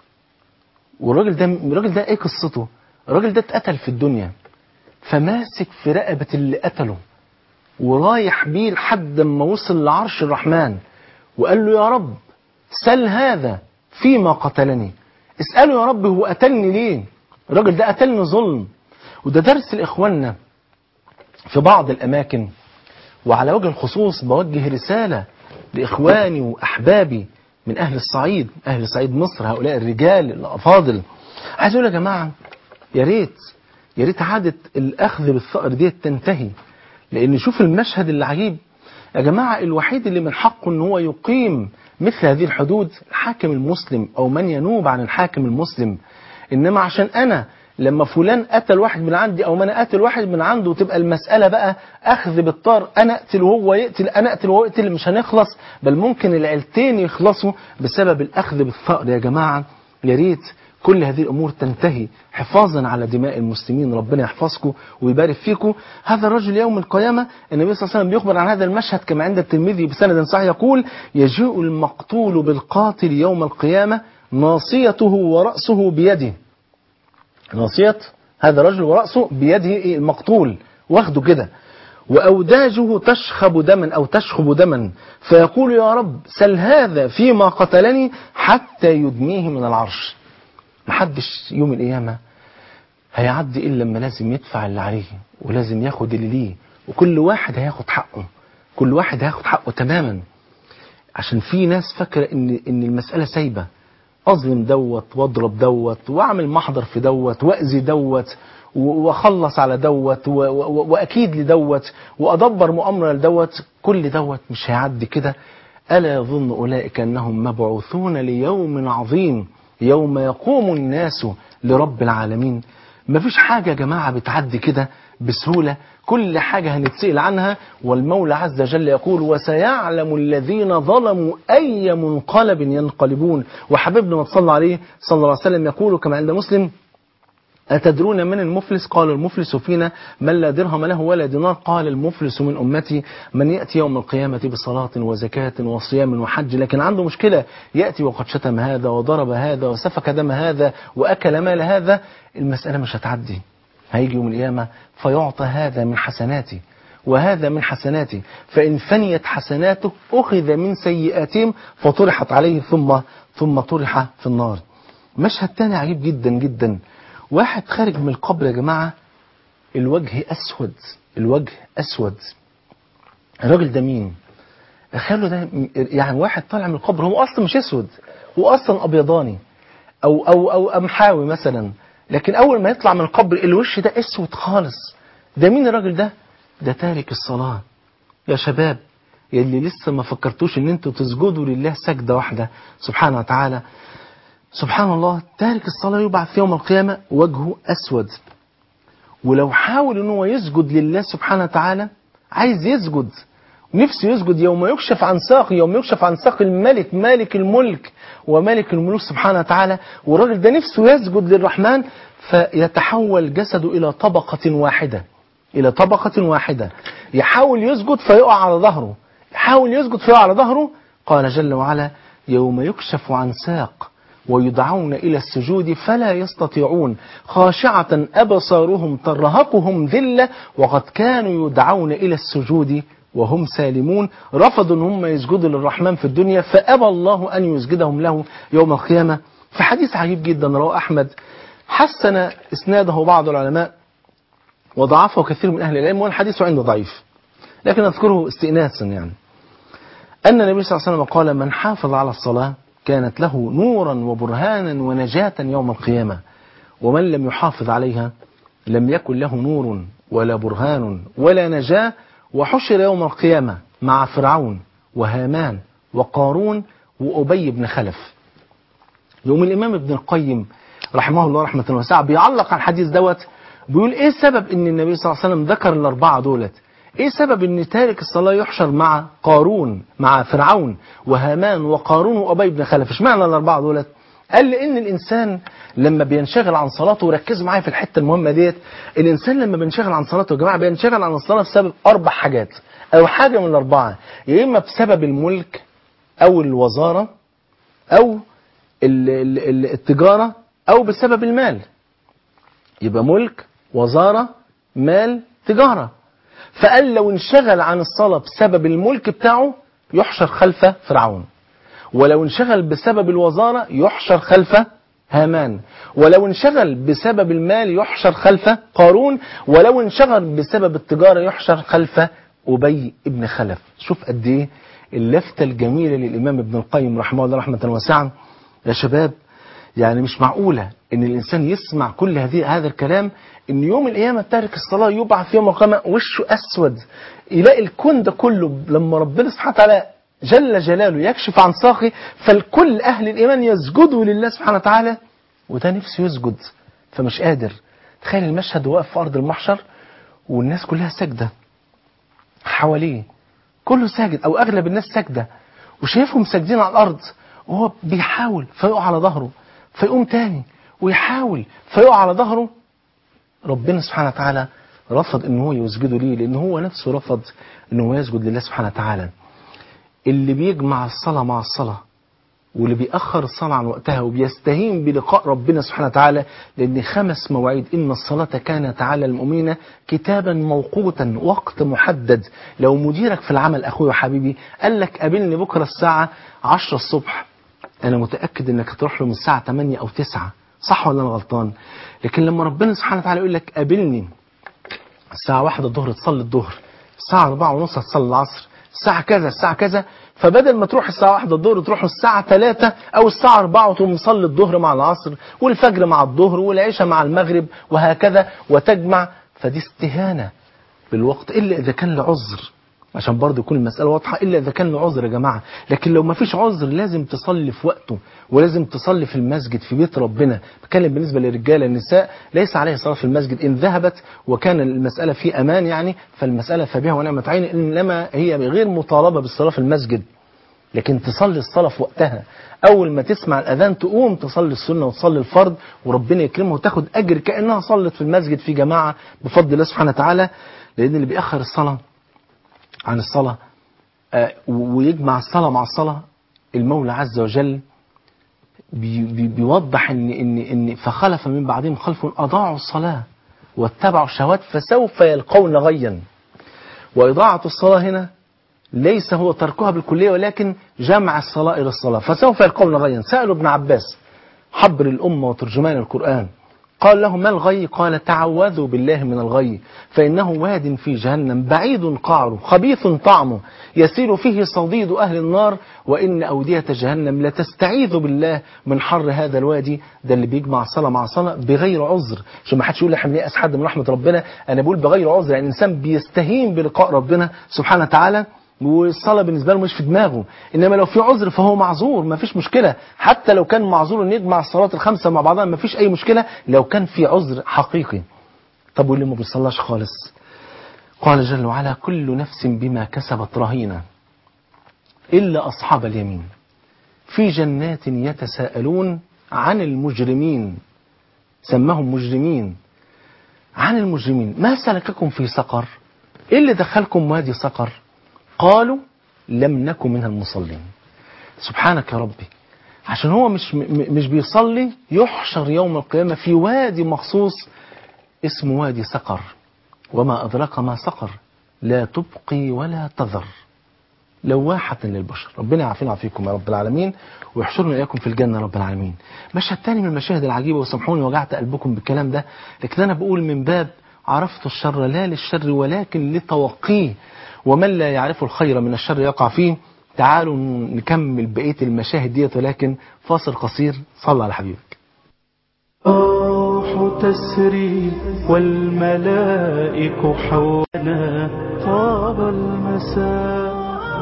والراجل ده الراجل ده ايه قصته الراجل ده اتقتل في الدنيا فماسك في رقبة اللي قتله ورايح بيه لحد ما وصل لعرش الرحمن وقال له يا رب سل هذا فيما قتلني اسأله يا رب هو قتلني ليه الراجل ده قتلني ظلم وده درس لإخواننا في بعض الأماكن وعلى وجه الخصوص بوجه رسالة لإخواني وأحبابي من أهل الصعيد أهل صعيد مصر هؤلاء الرجال الأفاضل عايز أقول يا جماعة يا ريت يا ريت عادة الأخذ بالثأر ديت تنتهي لأن شوف المشهد العجيب يا جماعة الوحيد اللي من حقه أن هو يقيم مثل هذه الحدود الحاكم المسلم أو من ينوب عن الحاكم المسلم إنما عشان أنا لما فلان قتل واحد من عندي أو ما أنا قاتل واحد من عنده تبقى المسألة بقى أخذ بالطار أنا أقتل وهو يقتل أنا أقتل وهو يقتل مش هنخلص بل ممكن العيلتين يخلصوا بسبب الأخذ بالثأر يا جماعة يا ريت كل هذه الأمور تنتهي حفاظا على دماء المسلمين ربنا يحفظكم ويبارك فيكم هذا الرجل يوم القيامة النبي صلى الله عليه وسلم بيخبر عن هذا المشهد كما عند الترمذي بسند صحيح يقول يجيء المقتول بالقاتل يوم القيامة ناصيته ورأسه بيده ناصية هذا الرجل ورأسه بيده المقتول واخده كده وأوداجه تشخب دما أو تشخب دما فيقول يا رب سل هذا فيما قتلني حتى يدنيه من العرش محدش يوم القيامة هيعدي إلا لما لازم يدفع اللي عليه ولازم ياخد اللي ليه وكل واحد هياخد حقه كل واحد هياخد حقه تماما عشان في ناس فاكرة إن, إن المسألة سايبة أظلم دوت واضرب دوت وأعمل محضر في دوت وأذي دوت واخلص على دوت واكيد لدوت وادبر مؤامره لدوت كل دوت مش هيعدي كده الا يظن اولئك انهم مبعوثون ليوم عظيم يوم يقوم الناس لرب العالمين مفيش حاجة يا جماعة بتعدي كده بسهولة كل حاجة هنتسئل عنها والمولى عز وجل يقول وسيعلم الذين ظلموا أي منقلب ينقلبون وحبيبنا ما تصلى عليه صلى الله عليه وسلم يقول كما عند مسلم أتدرون من المفلس قال المفلس فينا من لا درهم له ولا دينار قال المفلس من أمتي من يأتي يوم القيامة بصلاة وزكاة وصيام وحج لكن عنده مشكلة يأتي وقد شتم هذا وضرب هذا وسفك دم هذا وأكل مال هذا المسألة مش هتعدي هيجي يوم القيامة فيعطى هذا من حسناتي وهذا من حسناتي فإن فنيت حسناته أخذ من سيئاتهم فطرحت عليه ثم ثم طرح في النار مشهد تاني عجيب جدا جدا واحد خارج من القبر يا جماعة الوجه أسود الوجه أسود الراجل ده مين تخيلوا ده يعني واحد طالع من القبر هو أصلا مش أسود هو أصلا أبيضاني أو, أو, أو أمحاوي مثلا لكن أول ما يطلع من القبر الوش ده أسود خالص ده مين الراجل ده ده تارك الصلاة يا شباب يلي لسه ما فكرتوش ان انتوا تسجدوا لله سجدة واحدة سبحانه وتعالى سبحان الله تارك الصلاة يبعث يوم القيامة وجهه أسود ولو حاول ان هو يسجد لله سبحانه وتعالى عايز يسجد نفسه يسجد يوم يكشف عن ساق يوم يكشف عن ساق الملك مالك الملك ومالك الملوك سبحانه وتعالى والراجل ده نفسه يسجد للرحمن فيتحول جسده إلى طبقة واحدة إلى طبقة واحدة يحاول يسجد فيقع على ظهره يحاول يسجد فيقع على ظهره قال جل وعلا يوم يكشف عن ساق ويدعون إلى السجود فلا يستطيعون خاشعة أبصارهم ترهقهم ذلة وقد كانوا يدعون إلى السجود وهم سالمون رفضوا ان هم يسجدوا للرحمن في الدنيا فأبى الله أن يسجدهم له يوم القيامة في حديث عجيب جدا رواه أحمد حسن إسناده بعض العلماء وضعفه كثير من أهل العلم والحديث عنده ضعيف لكن أذكره استئناسا يعني أن النبي صلى الله عليه وسلم قال من حافظ على الصلاة كانت له نورا وبرهانا ونجاة يوم القيامة ومن لم يحافظ عليها لم يكن له نور ولا برهان ولا نجاة وحشر يوم القيامة مع فرعون وهامان وقارون وأبي بن خلف يوم الإمام ابن القيم رحمه الله رحمة واسعة بيعلق على الحديث دوت بيقول ايه سبب ان النبي صلى الله عليه وسلم ذكر الاربعة دولت ايه سبب ان تارك الصلاة يحشر مع قارون مع فرعون وهامان وقارون وابي بن خلف اشمعنى الاربعة دولت قال لان الانسان لما بينشغل عن صلاته وركزوا معايا في الحته المهمه ديت الانسان لما بينشغل عن صلاته يا جماعه بينشغل عن الصلاه بسبب اربع حاجات او حاجه من الاربعه يا اما بسبب الملك او الوزاره او ال- ال- ال- التجاره او بسبب المال يبقى ملك وزاره مال تجاره فقال لو انشغل عن الصلاه بسبب الملك بتاعه يحشر خلف فرعون ولو انشغل بسبب الوزارة يحشر خلف هامان ولو انشغل بسبب المال يحشر خلف قارون ولو انشغل بسبب التجارة يحشر خلف أبي ابن خلف شوف قد ايه اللفتة الجميلة للإمام ابن القيم رحمه الله رحمة واسعة يا شباب يعني مش معقولة ان الانسان يسمع كل هذه هذا الكلام ان يوم القيامة تارك الصلاة يبعث يوم القيامة وشه اسود يلاقي الكون ده كله لما ربنا سبحانه وتعالى جل جلاله يكشف عن ساقه فالكل اهل الايمان يسجدوا لله سبحانه وتعالى وده نفسه يسجد فمش قادر تخيل المشهد واقف في ارض المحشر والناس كلها ساجده حواليه كله ساجد او اغلب الناس ساجده وشايفهم ساجدين على الارض وهو بيحاول فيقع على ظهره فيقوم تاني ويحاول فيقع على ظهره ربنا سبحانه وتعالى رفض ان هو يسجده ليه لان هو نفسه رفض ان هو يسجد لله سبحانه وتعالى اللي بيجمع الصلاة مع الصلاة واللي بيأخر الصلاة عن وقتها وبيستهين بلقاء ربنا سبحانه وتعالى لأن خمس مواعيد إن الصلاة كانت على المؤمنين كتابا موقوتا وقت محدد لو مديرك في العمل أخوي وحبيبي قال لك قابلني بكرة الساعة 10 الصبح أنا متأكد إنك هتروح له من الساعة 8 أو 9 صح ولا أنا غلطان لكن لما ربنا سبحانه وتعالى يقول لك قابلني الساعة واحدة الظهر تصلي الظهر الساعة أربعة ونص هتصلي العصر الساعة كذا الساعة كذا فبدل ما تروح الساعة واحدة الظهر تروح الساعة ثلاثة أو الساعة أربعة وتقوم تصلي الظهر مع العصر والفجر مع الظهر والعشاء مع المغرب وهكذا وتجمع فدي استهانة بالوقت إلا إذا كان لعذر عشان برضه يكون المسألة واضحة إلا إذا كان له عذر يا جماعة لكن لو ما فيش عذر لازم تصلي في وقته ولازم تصلي في المسجد في بيت ربنا بتكلم بالنسبة للرجالة النساء ليس عليه صلاة في المسجد إن ذهبت وكان المسألة في أمان يعني فالمسألة فبها ونعمة عين إنما هي غير مطالبة بالصلاة في المسجد لكن تصلي الصلاة في وقتها أول ما تسمع الأذان تقوم تصلي السنة وتصلي الفرض وربنا يكرمها وتاخد أجر كأنها صلت في المسجد في جماعة بفضل الله سبحانه وتعالى لأن اللي بيأخر الصلاة عن الصلاة آه، ويجمع الصلاة مع الصلاة المولى عز وجل بي بي بيوضح ان ان ان فخلف من بعدهم خلف اضاعوا الصلاة واتبعوا الشهوات فسوف يلقون غيا واضاعة الصلاة هنا ليس هو تركها بالكلية ولكن جمع الصلاة إلى الصلاة فسوف يلقون غيا سألوا ابن عباس حبر الأمة وترجمان القرآن قال له ما الغي قال تعوذوا بالله من الغي فإنه واد في جهنم بعيد قعره خبيث طعمه يسير فيه صديد أهل النار وإن أودية جهنم لتستعيذ بالله من حر هذا الوادي ده اللي بيجمع صلاة مع صلاة بغير عذر عشان ما حدش يقول احنا بنيأس حد من رحمة ربنا أنا بقول بغير عذر يعني الإنسان بيستهين بلقاء ربنا سبحانه وتعالى والصلاة بالنسبة له مش في دماغه إنما لو في عذر فهو معذور ما فيش مشكلة حتى لو كان معذور إن يجمع الصلاة الخمسة مع بعضها ما فيش أي مشكلة لو كان في عذر حقيقي طب واللي ما بيصلاش خالص قال جل وعلا كل نفس بما كسبت رهينة إلا أصحاب اليمين في جنات يتساءلون عن المجرمين سماهم مجرمين عن المجرمين ما سلككم في سقر إيه اللي دخلكم وادي سقر قالوا لم نكن من المصلين سبحانك يا ربي عشان هو مش م- مش بيصلي يحشر يوم القيامة في وادي مخصوص اسمه وادي سقر وما أدراك ما سقر لا تبقي ولا تذر لواحة للبشر ربنا يعافينا ويعافيكم يا رب العالمين ويحشرنا إياكم في الجنة يا رب العالمين مشهد تاني من المشاهد العجيبة وسامحوني وجعت قلبكم بالكلام ده لكن أنا بقول من باب عرفت الشر لا للشر ولكن لتوقيه ومن لا يعرف الخير من الشر يقع فيه تعالوا نكمل بقية المشاهد ديت ولكن فاصل قصير صلى على حبيبك روح تسري والملائك حولنا طاب المساء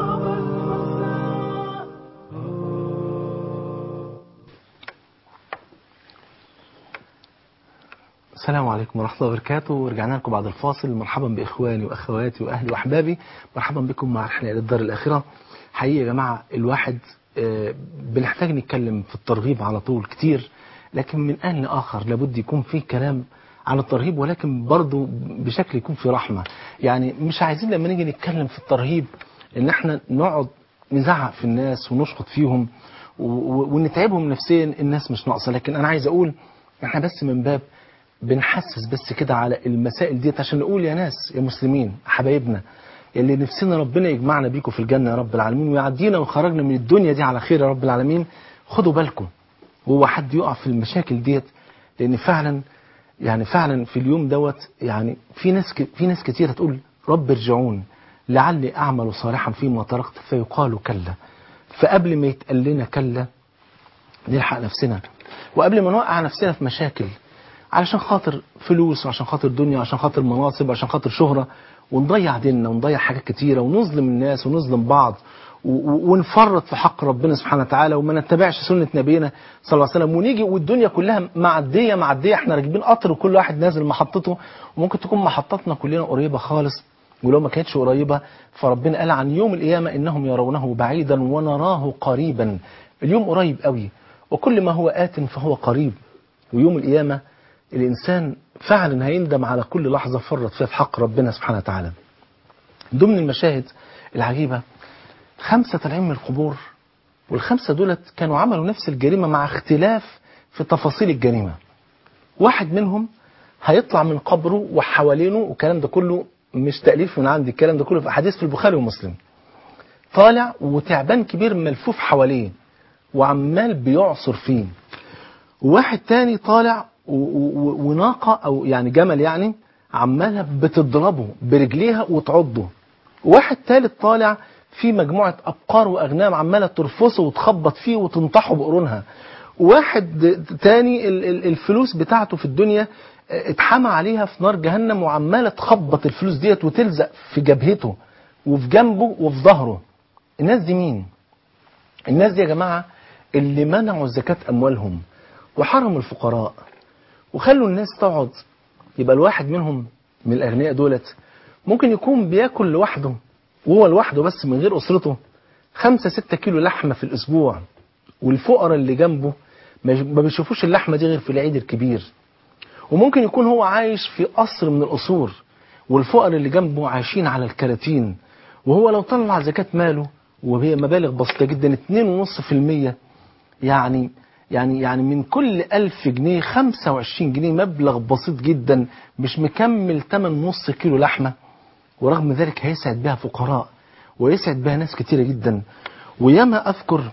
السلام عليكم ورحمة الله وبركاته ورجعنا لكم بعد الفاصل مرحبا بإخواني وأخواتي وأهلي وأحبابي مرحبا بكم مع رحلة إلى الدار الآخرة حقيقة يا جماعة الواحد آه، بنحتاج نتكلم في الترغيب على طول كتير لكن من آن لآخر لابد يكون فيه كلام عن الترهيب ولكن برضه بشكل يكون في رحمة يعني مش عايزين لما نيجي نتكلم في الترهيب ان احنا نقعد نزعق في الناس ونشخط فيهم و- و- ونتعبهم نفسيا الناس مش ناقصة لكن انا عايز اقول احنا بس من باب بنحسس بس كده على المسائل ديت عشان نقول يا ناس يا مسلمين حبايبنا اللي نفسنا ربنا يجمعنا بيكم في الجنة يا رب العالمين ويعدينا ويخرجنا من الدنيا دي على خير يا رب العالمين خدوا بالكم وهو حد يقع في المشاكل ديت لان فعلا يعني فعلا في اليوم دوت يعني في ناس ك- في ناس كتير هتقول رب ارجعون لعلي اعمل صالحا فيما تركت فيقال كلا فقبل ما يتقال لنا كلا نلحق نفسنا وقبل ما نوقع نفسنا في مشاكل علشان خاطر فلوس وعشان خاطر دنيا وعشان خاطر مناصب وعشان خاطر شهرة ونضيع ديننا ونضيع حاجات كتيرة ونظلم الناس ونظلم بعض و- و- ونفرط في حق ربنا سبحانه وتعالى وما نتبعش سنة نبينا صلى الله عليه وسلم ونيجي والدنيا كلها معدية معدية احنا راكبين قطر وكل واحد نازل محطته وممكن تكون محطتنا كلنا قريبة خالص ولو ما كانتش قريبة فربنا قال عن يوم القيامة إنهم يرونه بعيدا ونراه قريبا اليوم قريب قوي وكل ما هو آت فهو قريب ويوم القيامة الإنسان فعلا هيندم على كل لحظة فرط فيها في حق ربنا سبحانه وتعالى ضمن المشاهد العجيبة خمسة طالعين من القبور والخمسة دولت كانوا عملوا نفس الجريمة مع اختلاف في تفاصيل الجريمة واحد منهم هيطلع من قبره وحوالينه والكلام ده كله مش تأليف من عندي الكلام ده كله في أحاديث في البخاري ومسلم طالع وتعبان كبير ملفوف حواليه وعمال بيعصر فيه وواحد تاني طالع و- و- وناقة أو يعني جمل يعني عمالة بتضربه برجليها وتعضه واحد تالت طالع في مجموعة أبقار وأغنام عمالة ترفصه وتخبط فيه وتنطحه بقرونها واحد تاني ال- ال- الفلوس بتاعته في الدنيا اه، اتحمى عليها في نار جهنم وعمالة تخبط الفلوس ديت وتلزق في جبهته وفي جنبه وفي ظهره الناس دي مين؟ الناس دي يا جماعة اللي منعوا زكاة أموالهم وحرموا الفقراء وخلوا الناس تقعد يبقى الواحد منهم من الأغنياء دولت ممكن يكون بياكل لوحده وهو لوحده بس من غير أسرته خمسة ستة كيلو لحمة في الأسبوع والفقراء اللي جنبه ما ما بيشوفوش اللحمة دي غير في العيد الكبير وممكن يكون هو عايش في قصر من القصور والفقراء اللي جنبه عايشين على الكراتين وهو لو طلع زكاة ماله وهي مبالغ بسيطة جدا 2.5% يعني يعني يعني من كل 1000 جنيه 25 جنيه مبلغ بسيط جدا مش مكمل تمن نص كيلو لحمة ورغم ذلك هيسعد بها فقراء ويسعد بها ناس كتيرة جدا وياما أذكر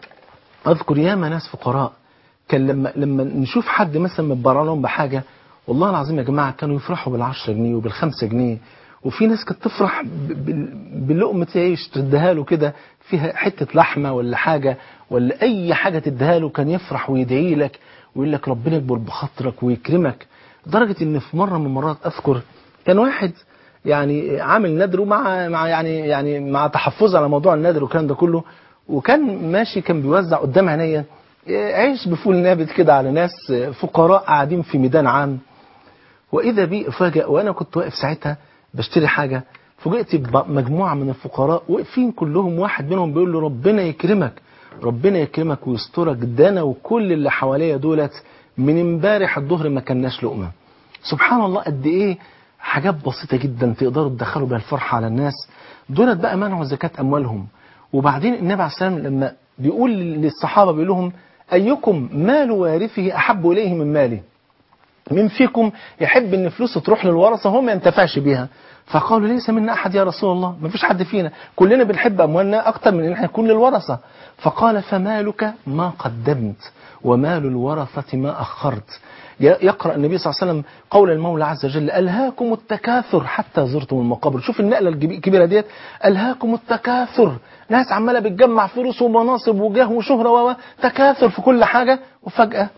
أذكر ياما ناس فقراء كان لما لما نشوف حد مثلا متبرع لهم بحاجة والله العظيم يا جماعة كانوا يفرحوا بالعشرة جنيه وبالخمسة جنيه وفي ناس كانت تفرح ب- بال- بلقمة عيش تديها له كده فيها حتة لحمة ولا حاجة ولا أي حاجة تديها له كان يفرح ويدعي لك ويقول لك ربنا يكبر بخاطرك ويكرمك لدرجة إن في مرة من المرات أذكر كان واحد يعني عامل نذر ومع مع يعني يعني مع تحفظ على موضوع النذر والكلام ده كله وكان ماشي كان بيوزع قدام عينيا عيش بفول نابت كده على ناس فقراء قاعدين في ميدان عام واذا بي افاجئ وانا كنت واقف ساعتها بشتري حاجه فوجئت بمجموعه من الفقراء واقفين كلهم واحد منهم بيقول له ربنا يكرمك ربنا يكرمك ويسترك ده انا وكل اللي حواليا دولت من امبارح الظهر ما كناش لقمه سبحان الله قد ايه حاجات بسيطه جدا تقدروا تدخلوا بها الفرحه على الناس دولت بقى منعوا زكاه اموالهم وبعدين النبي عليه السلام لما بيقول للصحابه بيقول لهم ايكم مال وارثه احب اليه من ماله مين فيكم يحب ان فلوسه تروح للورثه هو ما ينتفعش بيها فقالوا ليس منا احد يا رسول الله ما فيش حد فينا كلنا بنحب اموالنا اكتر من ان احنا نكون للورثه فقال فمالك ما قدمت ومال الورثه ما اخرت يقرا النبي صلى الله عليه وسلم قول المولى عز وجل الهاكم التكاثر حتى زرتم المقابر شوف النقله الكبيره ديت الهاكم التكاثر ناس عماله بتجمع فلوس ومناصب وجاه وشهره و تكاثر في كل حاجه وفجاه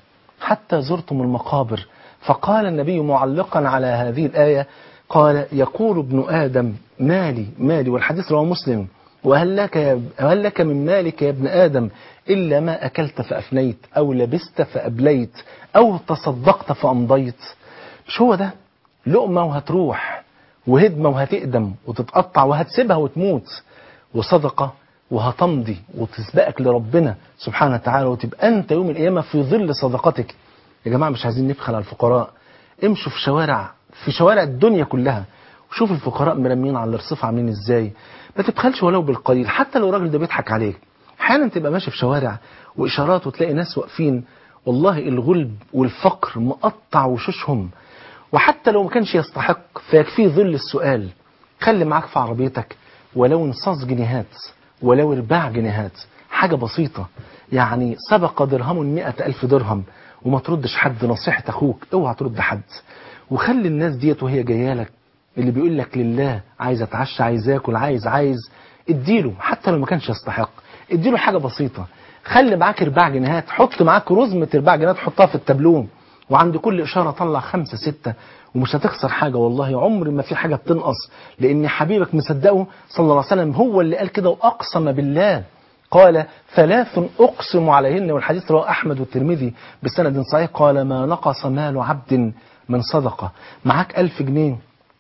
حتى زرتم المقابر فقال النبي معلقا على هذه الآية قال يقول ابن آدم مالي مالي والحديث رواه مسلم وهل لك, يا وهل لك من مالك يا ابن آدم إلا ما أكلت فأفنيت أو لبست فأبليت أو تصدقت فأمضيت مش هو ده لقمة وهتروح وهدمة وهتقدم وتتقطع وهتسيبها وتموت وصدقة وهتمضي وتسبقك لربنا سبحانه وتعالى وتبقى أنت يوم القيامة في ظل صدقتك يا جماعة مش عايزين نبخل على الفقراء امشوا في شوارع في شوارع الدنيا كلها وشوف الفقراء مرمين على الرصيف عاملين ازاي ما تبخلش ولو بالقليل حتى لو الراجل ده بيضحك عليك احيانا تبقى ماشي في شوارع واشارات وتلاقي ناس واقفين والله الغلب والفقر مقطع وشوشهم وحتى لو ما كانش يستحق فيكفيه ظل السؤال خلي معاك في عربيتك ولو نصاص جنيهات ولو رباع جنيهات حاجة بسيطة يعني سبق درهم مئة ألف درهم وما تردش حد نصيحة أخوك اوعى ترد حد وخلي الناس ديت وهي جايه لك اللي بيقول لك لله عايز اتعشى عايز اكل عايز عايز اديله حتى لو ما كانش يستحق اديله حاجه بسيطه خلي معاك رباع جنيهات حط معاك رزمه رباع جنيهات حطها في التابلون وعند كل اشاره طلع خمسه سته ومش هتخسر حاجه والله عمر ما في حاجه بتنقص لان حبيبك مصدقه صلى الله عليه وسلم هو اللي قال كده واقسم بالله قال ثلاث أقسم عليهن والحديث رواه أحمد والترمذي بسند صحيح قال ما نقص مال عبد من صدقة معاك ألف جنيه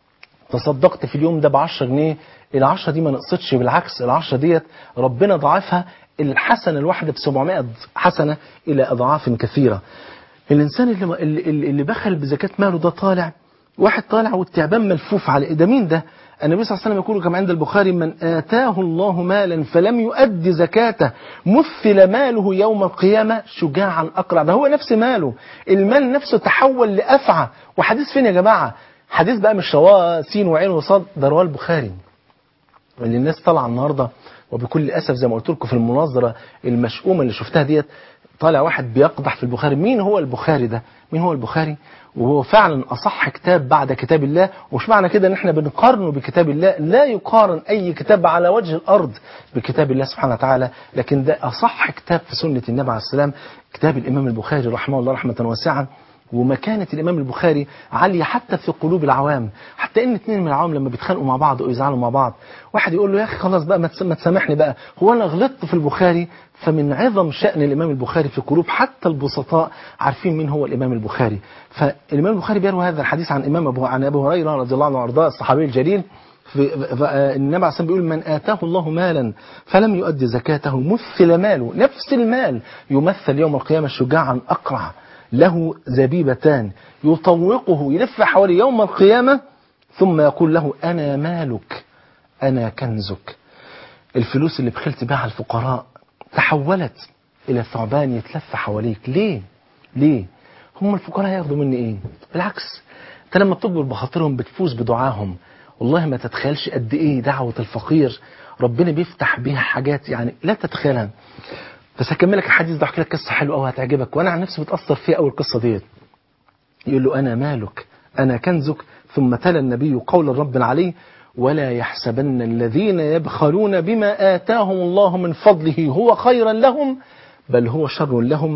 تصدقت في اليوم ده بعشر جنيه العشرة دي ما نقصتش بالعكس العشرة ديت ربنا ضاعفها الحسنة الواحدة ب 700 حسنة إلى أضعاف كثيرة الإنسان اللي, اللي, اللي بخل بزكاة ماله ده طالع واحد طالع والتعبان ملفوف عليه ده مين ده النبي صلى الله عليه وسلم يقول كما عند البخاري من آتاه الله مالا فلم يؤد زكاته مثل ماله يوم القيامة شجاعا أقرع ده هو نفس ماله المال نفسه تحول لأفعى وحديث فين يا جماعة حديث بقى مش رواه سين وعين وصاد ده رواه البخاري اللي الناس طالعه النهارده وبكل اسف زي ما قلت لكم في المناظره المشؤومه اللي شفتها ديت طالع واحد بيقدح في البخاري مين هو البخاري ده مين هو البخاري وهو فعلا أصح كتاب بعد كتاب الله ومش معنى كده ان احنا بنقارنه بكتاب الله لا يقارن أي كتاب على وجه الأرض بكتاب الله سبحانه وتعالى لكن ده أصح كتاب في سنة النبي عليه السلام كتاب الإمام البخاري رحمه الله رحمة واسعة ومكانة الإمام البخاري عالية حتى في قلوب العوام حتى إن اتنين من العوام لما بيتخانقوا مع بعض أو يزعلوا مع بعض واحد يقول له يا أخي خلاص بقى ما تسامحني بقى هو أنا غلطت في البخاري فمن عظم شأن الإمام البخاري في قلوب حتى البسطاء عارفين مين هو الإمام البخاري فالإمام البخاري بيروي هذا الحديث عن إمام أبو عن أبو هريرة رضي الله عنه وأرضاه الصحابي الجليل النبي عليه بيقول من آتاه الله مالا فلم يؤد زكاته مثل ماله نفس المال يمثل يوم القيامة شجاعا أقرع له زبيبتان يطوقه يلف حوالي يوم القيامة ثم يقول له أنا مالك أنا كنزك الفلوس اللي بخلت بها على الفقراء تحولت إلى ثعبان يتلف حواليك ليه ليه هم الفقراء هياخدوا مني ايه بالعكس انت لما بتكبر بخاطرهم بتفوز بدعاهم والله ما تتخيلش قد ايه دعوة الفقير ربنا بيفتح بيها حاجات يعني لا تتخيلها بس هكمل لك الحديث ده احكي لك قصه حلوه قوي هتعجبك وانا عن نفسي بتاثر فيها قوي القصه ديت يقول له انا مالك انا كنزك ثم تلا النبي قول الرب عليه ولا يحسبن الذين يبخلون بما آتاهم الله من فضله هو خيرا لهم بل هو شر لهم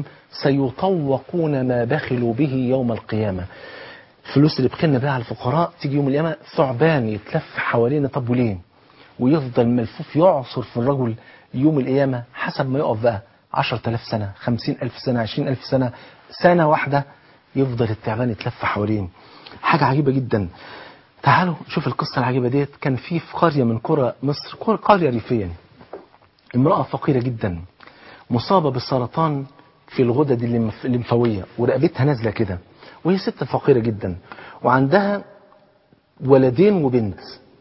سيطوقون ما بخلوا به يوم القيامة الفلوس اللي بخلنا بها على الفقراء تيجي يوم القيامة ثعبان يتلف حوالينا طب وليه ويفضل ملفوف يعصر في الرجل يوم القيامة حسب ما يقف بقى 10000 سنة 50000 سنة 20000 سنة سنة واحدة يفضل التعبان يتلف حوالين حاجة عجيبة جدا تعالوا نشوف القصة العجيبة ديت كان في في قرية من قرى مصر قرية ريفية امرأة فقيرة جدا مصابة بالسرطان في الغدد الليمفاوية ورقبتها نازلة كده وهي ست فقيرة جدا وعندها ولدين وبنت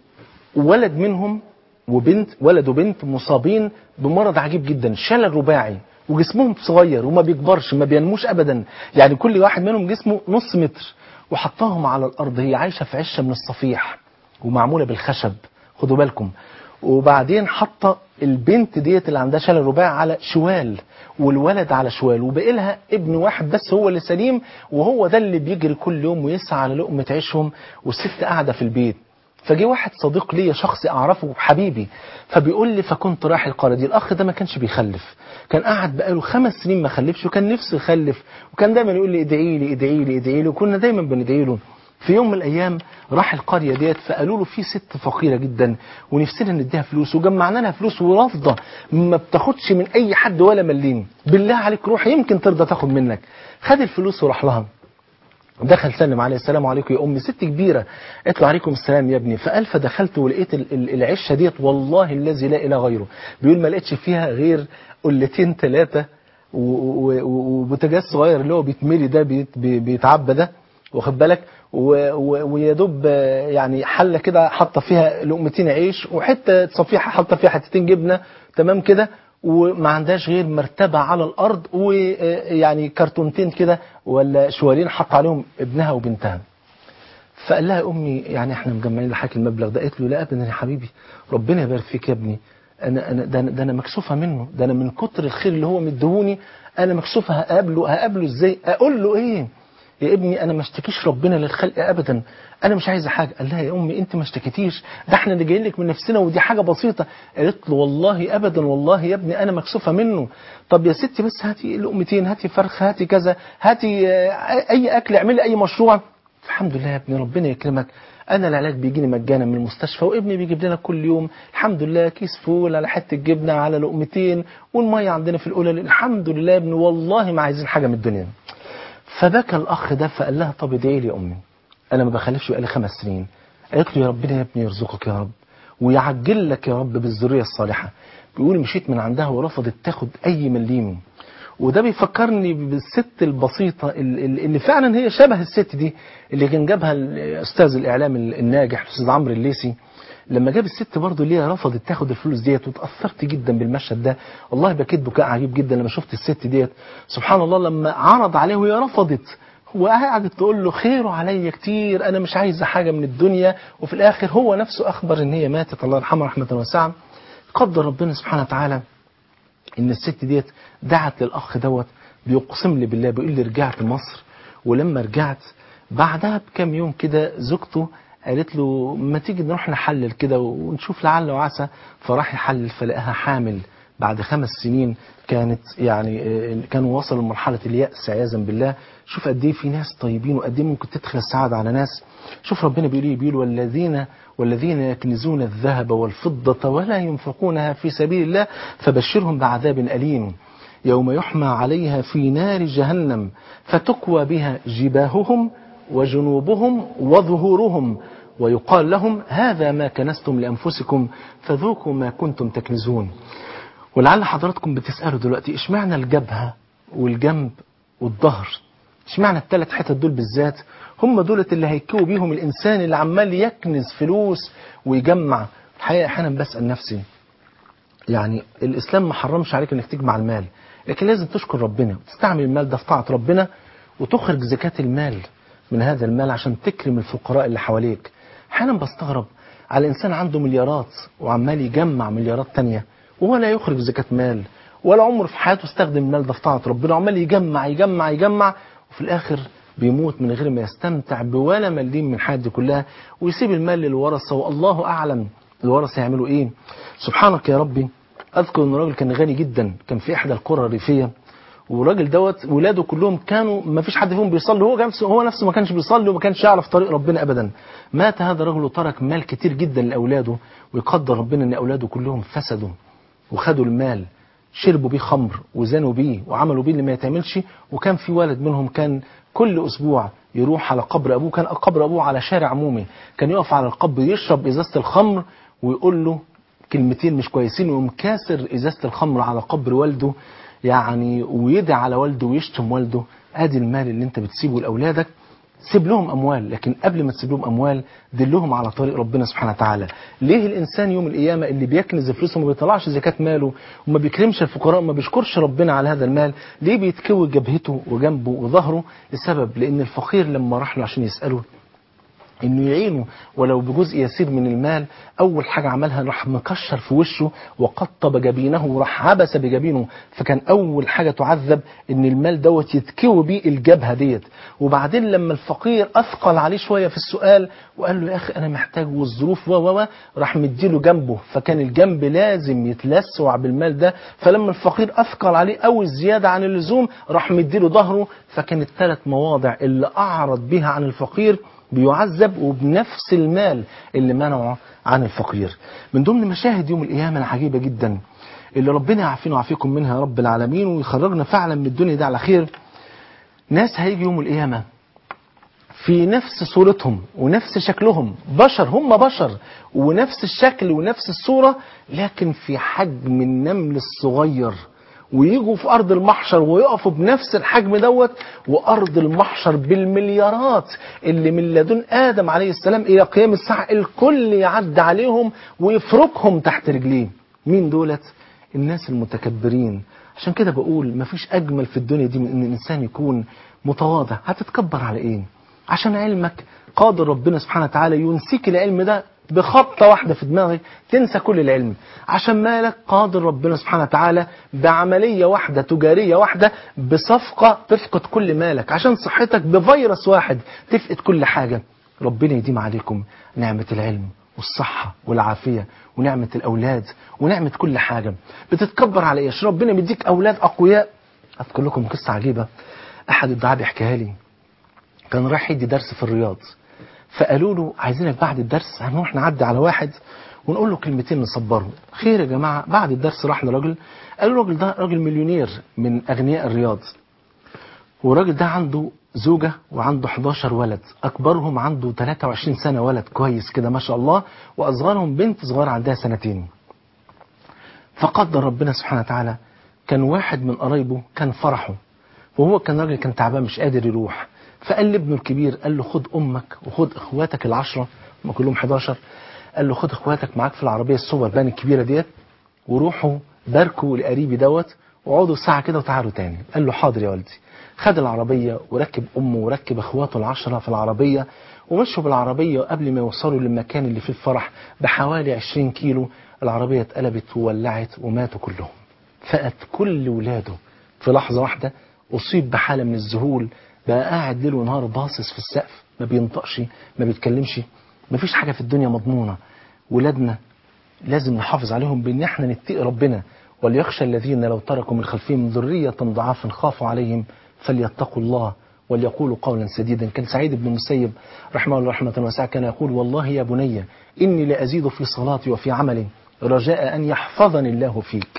ولد منهم وبنت ولد وبنت مصابين بمرض عجيب جدا شلل رباعي وجسمهم صغير وما بيكبرش ما بينموش ابدا يعني كل واحد منهم جسمه نص متر وحطاهم على الارض هي عايشه في عشه من الصفيح ومعموله بالخشب خدوا بالكم وبعدين حاطه البنت ديت اللي عندها شلل رباعي على شوال والولد على شوال وبقي لها ابن واحد بس هو اللي سليم وهو ده اللي بيجري كل يوم ويسعى على لقمه عيشهم والست قاعده في البيت فجه واحد صديق ليا شخص اعرفه حبيبي فبيقول لي فكنت رايح القريه دي الاخ ده ما كانش بيخلف كان قاعد بقاله خمس سنين ما خلفش وكان نفسه يخلف وكان دايما يقول لي ادعي لي ادعي لي ادعي لي وكنا دايما بندعي له في يوم من الايام راح القريه ديت فقالوا له في ست فقيره جدا ونفسنا نديها فلوس وجمعنا لها فلوس ورافضه ما بتاخدش من اي حد ولا مليم بالله عليك روح يمكن ترضى تاخد منك خد الفلوس وراح لها دخل سلم عليه السلام عليكم يا امي ست كبيره قالت له عليكم السلام يا ابني فقال فدخلت ولقيت ال- ال- العشه ديت والله الذي لا اله غيره بيقول ما لقيتش فيها غير قلتين ثلاثه وبوتاجاز صغير اللي هو بيتملي ده بيت- بي- بيتعبى ده واخد بالك و- و- ويا دوب آه، يعني حله كده حاطه فيها لقمتين عيش وحته صفيحه حاطه فيها حتتين جبنه تمام كده وما عندهاش غير مرتبه على الارض ويعني كرتونتين كده ولا شوالين حط عليهم ابنها وبنتها فقال لها يا امي يعني احنا مجمعين لحضرتك المبلغ ده قالت له لا ابدا يا حبيبي ربنا يبارك فيك يا ابني انا انا ده, أنا- ده انا مكسوفه منه ده انا من كتر الخير اللي هو مديهوني انا مكسوفه هقابله هقابله ازاي اقول له ايه يا ابني انا ما اشتكيش ربنا للخلق ابدا انا مش عايزه حاجه قال لها يا امي انت ما اشتكيتيش ده احنا اللي جايين لك من نفسنا ودي حاجه بسيطه قالت له والله ابدا والله يا ابني انا مكسوفه منه طب يا ستي بس هاتي لقمتين هاتي فرخ هاتي كذا هاتي آه، اي اكل اعملي اي مشروع الحمد لله يا ابني ربنا يكرمك انا العلاج بيجيني مجانا من المستشفى وابني بيجيب لنا كل يوم الحمد لله كيس فول على حته جبنه على لقمتين والميه عندنا في القلل الحمد لله يا ابني والله ما عايزين حاجه من الدنيا فبكى الاخ ده فقال لها طب ادعي لي يا امي انا ما بخلفش بقالي خمس سنين قالت له يا ربنا يا ابني يرزقك يا رب ويعجل لك يا رب بالذريه الصالحه بيقول مشيت من عندها ورفضت تاخد اي مليم وده بيفكرني بالست البسيطة ال- ال- اللي فعلا هي شبه الست دي اللي كان جابها الأستاذ الإعلام الناجح الأستاذ عمرو الليسي لما جاب الست برضه اللي هي رفضت تاخد الفلوس ديت واتأثرت جدا بالمشهد ده والله بكيت بكاء عجيب جدا لما شفت الست ديت سبحان الله لما عرض عليه وهي رفضت وقعدت تقول له خيره عليا كتير انا مش عايزه حاجه من الدنيا وفي الاخر هو نفسه اخبر ان هي ماتت الله يرحمها رحمه واسعه قدر ربنا سبحانه وتعالى ان الست ديت دعت للاخ دوت بيقسم لي بالله بيقول لي رجعت مصر ولما رجعت بعدها بكام يوم كده زوجته قالت له ما تيجي نروح نحلل كده ونشوف لعل وعسى فراح يحلل فلقاها حامل بعد خمس سنين كانت يعني آه، كانوا وصلوا لمرحله اليأس عياذا بالله شوف قد ايه في ناس طيبين وقد ايه ممكن تدخل السعاده على ناس شوف ربنا بيقول ايه بيقول والذين والذين يكنزون الذهب والفضة ولا ينفقونها في سبيل الله فبشرهم بعذاب أليم يوم يحمى عليها في نار جهنم فتكوى بها جباههم وجنوبهم وظهورهم ويقال لهم هذا ما كنستم لأنفسكم فذوقوا ما كنتم تكنزون ولعل حضراتكم بتسألوا دلوقتي اشمعنى الجبهة والجنب والظهر اشمعنى الثلاث حتت دول بالذات هم دولت اللي هيكوا بيهم الإنسان اللي عمال يكنز فلوس ويجمع الحقيقة أحيانا بسأل نفسي يعني الإسلام ما حرمش عليك إنك تجمع المال لكن لازم تشكر ربنا وتستعمل المال ده في طاعة ربنا وتخرج زكاة المال من هذا المال عشان تكرم الفقراء اللي حواليك أحيانا بستغرب على إنسان عنده مليارات وعمال يجمع مليارات تانية وهو لا يخرج زكاة مال ولا عمره في حياته استخدم المال ده في طاعة ربنا عمال يجمع يجمع يجمع وفي الآخر بيموت من غير ما يستمتع بولا مليم من حياته كلها ويسيب المال للورثة والله أعلم الورثة يعملوا إيه سبحانك يا ربي أذكر أن راجل كان غني جدا كان في إحدى القرى الريفية والراجل دوت ولاده كلهم كانوا ما فيش حد فيهم بيصلي هو نفسه هو نفسه ما كانش بيصلي وما كانش يعرف طريق ربنا ابدا مات هذا الرجل وترك مال كتير جدا لاولاده ويقدر ربنا ان اولاده كلهم فسدوا وخدوا المال شربوا بيه خمر وزنوا بيه وعملوا بيه اللي ما يتعملش وكان في ولد منهم كان كل اسبوع يروح على قبر ابوه كان قبر ابوه على شارع عمومي كان يقف على القبر يشرب ازازه الخمر ويقول له كلمتين مش كويسين ويقوم كاسر ازازه الخمر على قبر والده يعني ويدعي على والده ويشتم والده ادي المال اللي انت بتسيبه لاولادك سيب لهم اموال لكن قبل ما تسيب لهم اموال دلهم على طريق ربنا سبحانه وتعالى ليه الانسان يوم القيامه اللي بيكنز فلوسه وما بيطلعش زكاه ماله وما بيكرمش الفقراء وما بيشكرش ربنا على هذا المال ليه بيتكوي جبهته وجنبه وظهره لسبب لان الفقير لما راح له عشان يساله انه يعينه ولو بجزء يسير من المال اول حاجه عملها راح مكشر في وشه وقطب جبينه وراح عبس بجبينه فكان اول حاجه تعذب ان المال دوت يتكوي بيه الجبهه ديت وبعدين لما الفقير اثقل عليه شويه في السؤال وقال له يا اخي انا محتاج والظروف و و راح مديله جنبه فكان الجنب لازم يتلسع بالمال ده فلما الفقير اثقل عليه قوي زياده عن اللزوم راح مديله ظهره فكان الثلاث مواضع اللي اعرض بها عن الفقير بيعذب وبنفس المال اللي منعه عن الفقير من ضمن مشاهد يوم القيامة العجيبة جدا اللي ربنا يعافينا ويعافيكم منها يا رب العالمين ويخرجنا فعلا من الدنيا دي على خير ناس هيجي يوم القيامة في نفس صورتهم ونفس شكلهم بشر هم بشر ونفس الشكل ونفس الصورة لكن في حجم النمل الصغير ويجوا في أرض المحشر ويقفوا بنفس الحجم دوت وأرض المحشر بالمليارات اللي من لدن آدم عليه السلام إلى قيام الساعة الكل يعد عليهم ويفركهم تحت رجليه مين دولت؟ الناس المتكبرين عشان كده بقول مفيش أجمل في الدنيا دي من إن الإنسان يكون متواضع هتتكبر على إيه؟ عشان علمك قادر ربنا سبحانه وتعالى ينسيك العلم ده بخبطة واحدة في دماغك تنسى كل العلم عشان مالك قادر ربنا سبحانه وتعالى بعملية واحدة تجارية واحدة بصفقة تفقد كل مالك عشان صحتك بفيروس واحد تفقد كل حاجة ربنا يديم عليكم نعمة العلم والصحة والعافية ونعمة الأولاد ونعمة كل حاجة بتتكبر على إيش ربنا مديك أولاد أقوياء أذكر لكم قصة عجيبة أحد الدعاء بيحكيها لي كان رايح يدي درس في الرياض فقالوا له عايزينك بعد الدرس هنروح نعدي على واحد ونقول له كلمتين نصبره خير يا جماعة بعد الدرس راح لراجل قالوا الراجل ده راجل مليونير من أغنياء الرياض والراجل ده عنده زوجة وعنده 11 ولد أكبرهم عنده 23 سنة ولد كويس كده ما شاء الله وأصغرهم بنت صغيرة عندها سنتين فقدر ربنا سبحانه وتعالى كان واحد من قرايبه كان فرحه وهو كان راجل كان تعبان مش قادر يروح فقال لابنه الكبير قال له خد امك وخد اخواتك العشرة هم كلهم 11 قال له خد اخواتك معاك في العربية السوبر بان الكبيرة ديت وروحوا باركوا لقريبي دوت وقعدوا ساعة كده وتعالوا تاني قال له حاضر يا والدي خد العربية وركب امه وركب اخواته العشرة في العربية ومشوا بالعربية قبل ما يوصلوا للمكان اللي فيه الفرح بحوالي 20 كيلو العربية اتقلبت وولعت وماتوا كلهم فقت كل ولاده في لحظة واحدة أصيب بحالة من الذهول بقى قاعد ليل ونهار باصص في السقف ما بينطقش ما بيتكلمش ما فيش حاجة في الدنيا مضمونة ولادنا لازم نحافظ عليهم بان احنا نتقي ربنا وليخشى الذين لو تركوا من خلفهم ذرية ضعافا خافوا عليهم فليتقوا الله وليقولوا قولا سديدا كان سعيد بن المسيب رحمه الله رحمة واسعة كان يقول والله يا بني إني لأزيد في صلاتي وفي عملي رجاء أن يحفظني الله فيك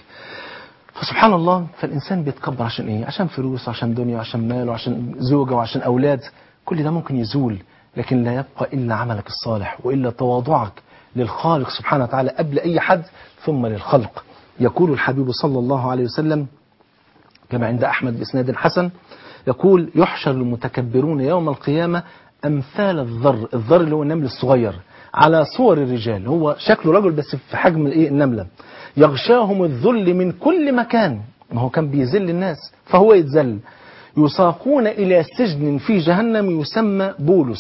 فسبحان الله فالإنسان بيتكبر عشان إيه عشان فلوس عشان دنيا عشان مال وعشان زوجة وعشان أولاد كل ده ممكن يزول لكن لا يبقى إلا عملك الصالح وإلا تواضعك للخالق سبحانه وتعالى قبل أي حد ثم للخلق يقول الحبيب صلى الله عليه وسلم كما عند أحمد بإسناد حسن يقول يحشر المتكبرون يوم القيامة أمثال الذر الذر اللي هو النمل الصغير على صور الرجال هو شكله رجل بس في حجم الايه النملة يغشاهم الذل من كل مكان ما هو كان بيذل الناس فهو يتذل يساقون إلى سجن في جهنم يسمى بولس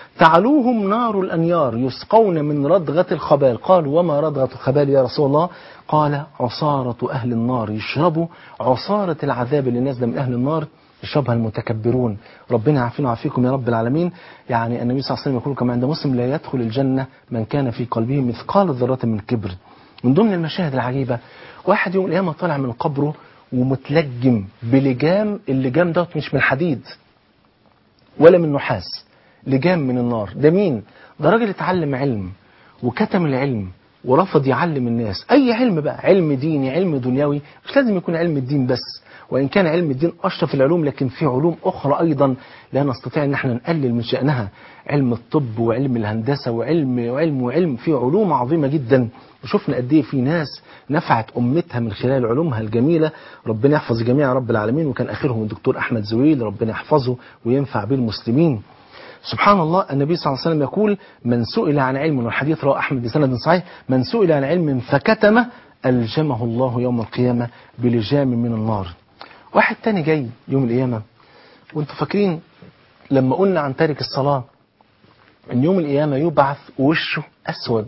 تعلوهم نار الأنيار يسقون من ردغة الخبال قال وما ردغة الخبال يا رسول الله قال عصارة أهل النار يشربوا عصارة العذاب اللي نازلة من أهل النار يشربها المتكبرون ربنا يعافينا ويعافيكم يا رب العالمين يعني النبي صلى الله عليه وسلم يقول كما عند مسلم لا يدخل الجنة من كان في قلبه مثقال ذرة من كبر من ضمن المشاهد العجيبة واحد يوم القيامة طالع من قبره ومتلجم بلجام اللجام دوت مش من حديد ولا من نحاس لجام من النار ده مين ده راجل اتعلم علم وكتم العلم ورفض يعلم الناس اي علم بقى علم ديني علم دنيوي مش لازم يكون علم الدين بس وان كان علم الدين اشرف العلوم لكن في علوم اخرى ايضا لا نستطيع ان احنا نقلل من شانها علم الطب وعلم الهندسه وعلم وعلم وعلم في علوم عظيمه جدا وشفنا قد ايه في ناس نفعت امتها من خلال علومها الجميله ربنا يحفظ الجميع يا رب العالمين وكان اخرهم الدكتور احمد زويل ربنا يحفظه وينفع به المسلمين سبحان الله النبي صلى الله عليه وسلم يقول من سئل عن علم والحديث رواه أحمد بسند صحيح من سئل عن علم فكتمه ألجمه الله يوم القيامة بلجام من النار واحد تاني جاي يوم القيامة وانتوا فاكرين لما قلنا عن تارك الصلاة ان يوم القيامة يبعث وشه اسود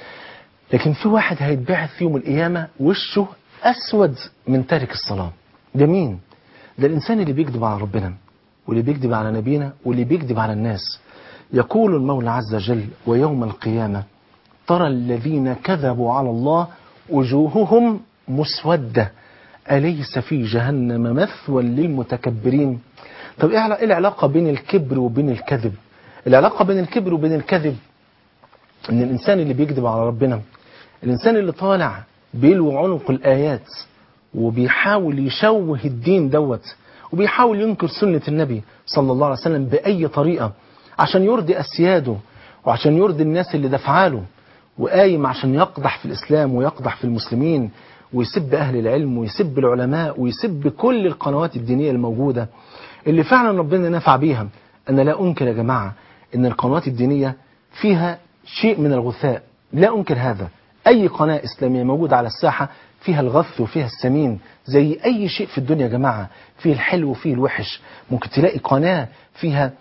لكن في واحد هيتبعث يوم القيامة وشه اسود من تارك الصلاة ده مين ده الانسان اللي بيكذب على ربنا واللي بيكذب على نبينا واللي بيكذب على الناس يقول المولى عز وجل ويوم القيامة ترى الذين كذبوا على الله وجوههم مسودة أليس في جهنم مثوى للمتكبرين طب ايه العلاقة بين الكبر وبين الكذب العلاقة بين الكبر وبين الكذب ان الانسان اللي بيكذب على ربنا الانسان اللي طالع بيلوي عنق الايات وبيحاول يشوه الدين دوت وبيحاول ينكر سنة النبي صلى الله عليه وسلم بأي طريقة عشان يرضي أسياده وعشان يرضي الناس اللي دفعاله وقايم عشان يقدح في الإسلام ويقدح في المسلمين ويسب أهل العلم ويسب العلماء ويسب كل القنوات الدينية الموجودة اللي فعلا ربنا نفع بيها أنا لا أنكر يا جماعة أن القنوات الدينية فيها شيء من الغثاء لا أنكر هذا أي قناة إسلامية موجودة على الساحة فيها الغث وفيها السمين زي أي شيء في الدنيا يا جماعة فيه الحلو وفيه الوحش ممكن تلاقي قناة فيها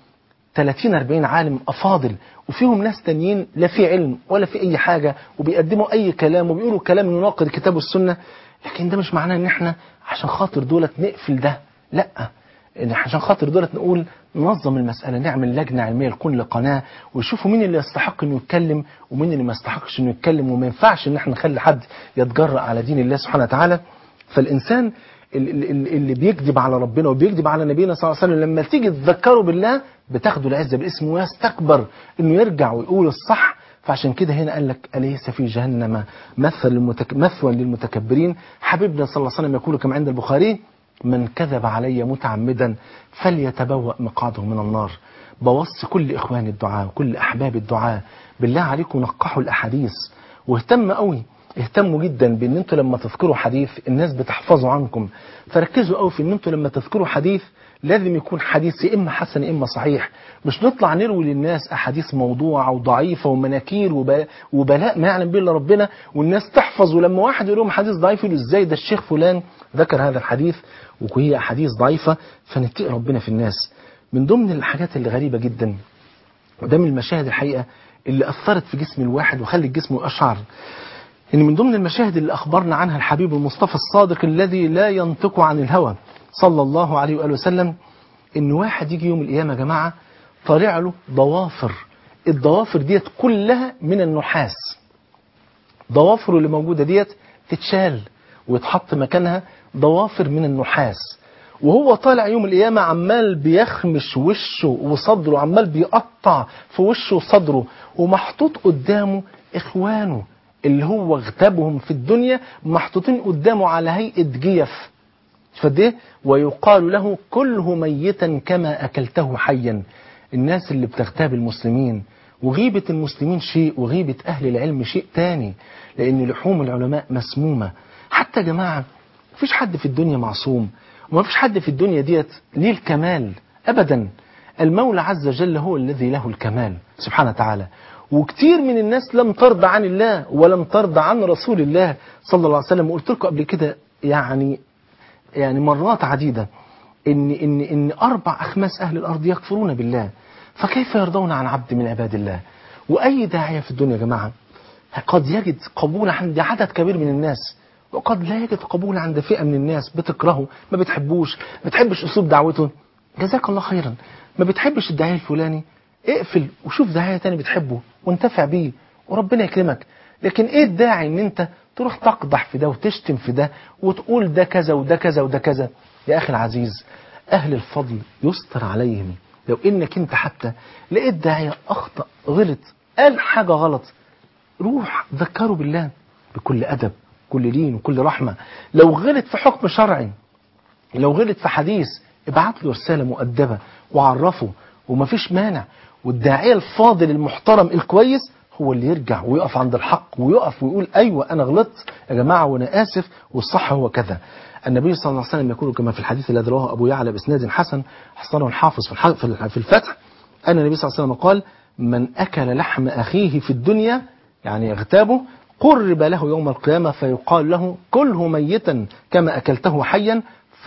30 40 عالم أفاضل وفيهم ناس تانيين لا في علم ولا في أي حاجة وبيقدموا أي كلام وبيقولوا كلام يناقض الكتاب والسنة لكن ده مش معناه إن إحنا عشان خاطر دولت نقفل ده لأ إن عشان خاطر دولت نقول ننظم المسألة نعمل لجنة علمية لكل قناة ويشوفوا مين اللي يستحق إنه يتكلم ومين اللي ما يستحقش إنه يتكلم وما ينفعش إن إحنا نخلي حد يتجرأ على دين الله سبحانه وتعالى فالإنسان اللي بيكذب على ربنا وبيكذب على نبينا صلى الله عليه وسلم لما تيجي تذكره بالله بتاخده العزة بالاسم ويستكبر انه يرجع ويقول الصح فعشان كده هنا قال لك أليس في جهنم مثل المتك... مثوى للمتكبرين حبيبنا صلى الله عليه وسلم يقول كما عند البخاري من كذب علي متعمدا فليتبوأ مقعده من النار بوصي كل إخوان الدعاء وكل أحباب الدعاء بالله عليكم نقحوا الأحاديث واهتم قوي اهتموا جدا بان انتوا لما تذكروا حديث الناس بتحفظوا عنكم فركزوا قوي في ان انتوا لما تذكروا حديث لازم يكون حديث يا اما حسن يا اما صحيح مش نطلع نروي للناس احاديث موضوعه وضعيفه ومناكير وبلاء ما يعلم به الا ربنا والناس تحفظ ولما واحد يقول لهم حديث ضعيف يقول ازاي ده الشيخ فلان ذكر هذا الحديث وهي احاديث ضعيفه فنتقي ربنا في الناس من ضمن الحاجات اللي غريبه جدا وده من المشاهد الحقيقه اللي اثرت في جسم الواحد وخلت جسمه اشعر إن من ضمن المشاهد اللي أخبرنا عنها الحبيب المصطفى الصادق الذي لا ينطق عن الهوى صلى الله عليه وآله وسلم إن واحد يجي يوم القيامة يا جماعة طالع له ضوافر الضوافر ديت كلها من النحاس ضوافر اللي موجودة ديت تتشال ويتحط مكانها ضوافر من النحاس وهو طالع يوم القيامة عمال بيخمش وشه وصدره عمال بيقطع في وشه وصدره ومحطوط قدامه إخوانه اللي هو اغتابهم في الدنيا محطوطين قدامه على هيئة جيف فده ويقال له كله ميتا كما أكلته حيا الناس اللي بتغتاب المسلمين وغيبة المسلمين شيء وغيبة أهل العلم شيء تاني لأن لحوم العلماء مسمومة حتى يا جماعة مفيش حد في الدنيا معصوم وما فيش حد في الدنيا ديت ليه الكمال أبدا المولى عز وجل هو الذي له الكمال سبحانه وتعالى وكتير من الناس لم ترضى عن الله ولم ترضى عن رسول الله صلى الله عليه وسلم وقلت لكم قبل كده يعني يعني مرات عديدة إن إن إن أربع أخماس أهل الأرض يكفرون بالله فكيف يرضون عن عبد من عباد الله وأي داعية في الدنيا يا جماعة قد يجد قبول عند عدد كبير من الناس وقد لا يجد قبول عند فئة من الناس بتكرهه ما بتحبوش ما بتحبش أسلوب دعوته جزاك الله خيرا ما بتحبش الداعية الفلاني اقفل وشوف داعية تاني بتحبه وانتفع بيه وربنا يكرمك لكن ايه الداعي ان انت تروح تقدح في ده وتشتم في ده وتقول ده كذا وده كذا وده كذا يا اخي العزيز اهل الفضل يستر عليهم لو انك انت حتى لقيت داعية اخطأ غلط قال حاجة غلط روح ذكره بالله بكل ادب كل لين وكل رحمة لو غلط في حكم شرعي لو غلط في حديث ابعت له رسالة مؤدبة وعرفه ومفيش مانع والداعية الفاضل المحترم الكويس هو اللي يرجع ويقف عند الحق ويقف ويقول أيوة أنا غلطت يا جماعة وأنا آسف والصح هو كذا النبي صلى الله عليه وسلم يقول كما في الحديث الذي رواه أبو يعلى بإسناد حسن حصنه الحافظ في الفتح أن النبي صلى الله عليه وسلم قال من أكل لحم أخيه في الدنيا يعني اغتابه قرب له يوم القيامة فيقال له كله ميتا كما أكلته حيا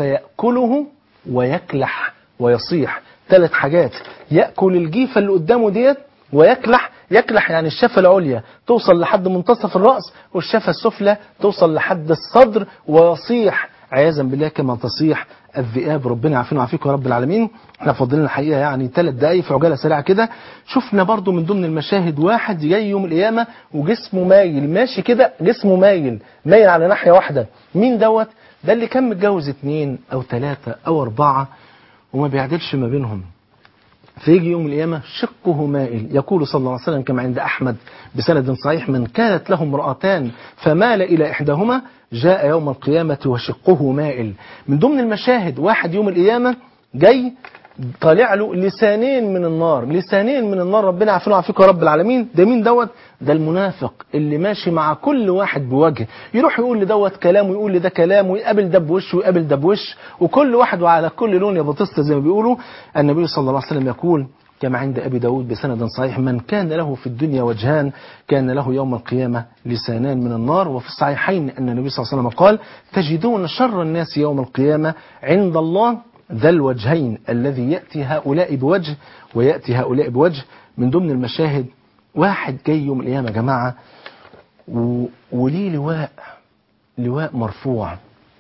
فيأكله ويكلح ويصيح ثلاث حاجات يأكل الجيفة اللي قدامه ديت ويكلح يكلح يعني الشفة العليا توصل لحد منتصف الرأس والشفة السفلى توصل لحد الصدر ويصيح عياذا بالله كما تصيح الذئاب ربنا يعافينا ويعافيكم يا رب العالمين احنا فاضلين الحقيقه يعني ثلاث دقايق في عجاله سريعه كده شفنا برضو من ضمن المشاهد واحد جاي يوم القيامه وجسمه مايل ماشي كده جسمه مايل مايل على ناحيه واحده مين دوت ده اللي كان متجوز اتنين او ثلاثه او اربعه وما بيعدلش ما بينهم فيجي يوم القيامة شقه مائل يقول صلى الله عليه وسلم كما عند أحمد بسند صحيح من كانت له امرأتان فمال إلى إحداهما جاء يوم القيامة وشقه مائل من ضمن المشاهد واحد يوم القيامة جاي طالع له لسانين من النار لسانين من النار ربنا يعافينا ويعافيكم يا رب العالمين ده مين دوت ده المنافق اللي ماشي مع كل واحد بوجه يروح يقول لدوت كلام ويقول لده كلام ويقابل ده بوش ويقابل ده بوش وكل واحد وعلى كل لون يا بطيستا زي ما بيقولوا النبي صلى الله عليه وسلم يقول كما عند أبي داود بسند صحيح من كان له في الدنيا وجهان كان له يوم القيامة لسانان من النار وفي الصحيحين أن النبي صلى الله عليه وسلم قال تجدون شر الناس يوم القيامة عند الله ذا الوجهين الذي يأتي هؤلاء بوجه ويأتي هؤلاء بوجه من ضمن المشاهد واحد جاي يوم القيامة يا جماعة و... وليه لواء لواء مرفوع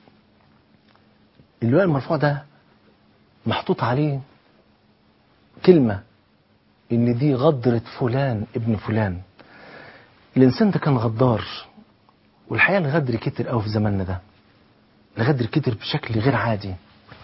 اللواء المرفوع ده محطوط عليه كلمة ان دي غدرة فلان ابن فلان الانسان ده كان غدار والحقيقة الغدر كتر قوي في زماننا ده الغدر كتر بشكل غير عادي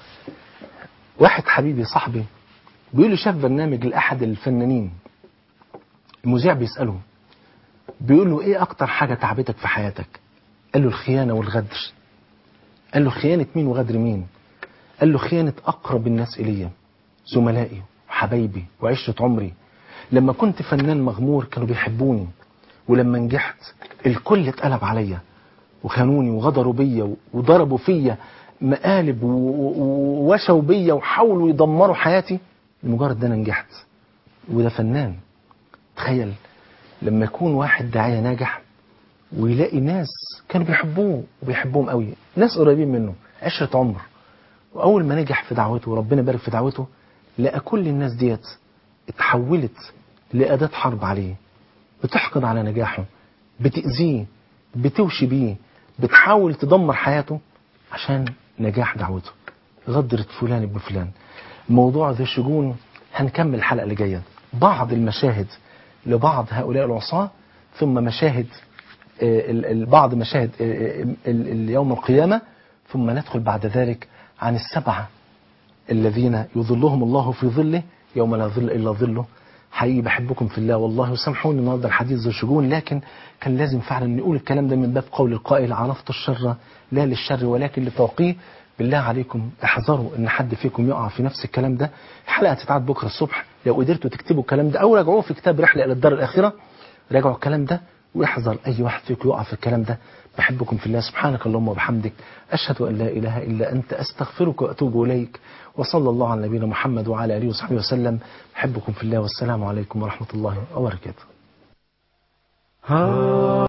واحد حبيبي صاحبي بيقول لي شاف برنامج لأحد الفنانين المذيع بيسأله بيقول له ايه اكتر حاجة تعبتك في حياتك قال له الخيانة والغدر قال له خيانة مين وغدر مين قال له خيانة اقرب الناس الي زملائي وحبايبي وعشرة عمري لما كنت فنان مغمور كانوا بيحبوني ولما نجحت الكل اتقلب عليا وخانوني وغدروا بيا وضربوا فيا مقالب ووشوا بيا وحاولوا يدمروا حياتي لمجرد ان انا نجحت وده فنان تخيل لما يكون واحد داعية ناجح ويلاقي ناس كانوا بيحبوه وبيحبوهم قوي ناس قريبين منه عشرة عمر وأول ما نجح في دعوته وربنا بارك في دعوته لقى كل الناس ديت اتحولت لأداة حرب عليه بتحقد على نجاحه بتأذيه بتوشي بيه بتحاول تدمر حياته عشان نجاح دعوته غدرة فلان ابن فلان موضوع ذي الشجون هنكمل الحلقة اللي جاية بعض المشاهد لبعض هؤلاء العصاة ثم مشاهد بعض مشاهد يوم القيامة ثم ندخل بعد ذلك عن السبعة الذين يظلهم الله في ظله يوم لا ظل إلا ظله حقيقي بحبكم في الله والله وسامحوني النهارده الحديث ذو شجون لكن كان لازم فعلا نقول الكلام ده من باب قول القائل عرفت الشر لا للشر ولكن لتوقيه بالله عليكم احذروا ان حد فيكم يقع في نفس الكلام ده الحلقه هتتعاد بكره الصبح لو قدرتوا تكتبوا الكلام ده او راجعوه في كتاب رحله الى الدار الاخره راجعوا الكلام ده واحذر اي واحد فيكم يقع في الكلام ده بحبكم في الله سبحانك اللهم وبحمدك اشهد ان لا اله الا انت استغفرك واتوب اليك وصلى الله على نبينا محمد وعلى اله وصحبه وسلم بحبكم في الله والسلام عليكم ورحمه الله وبركاته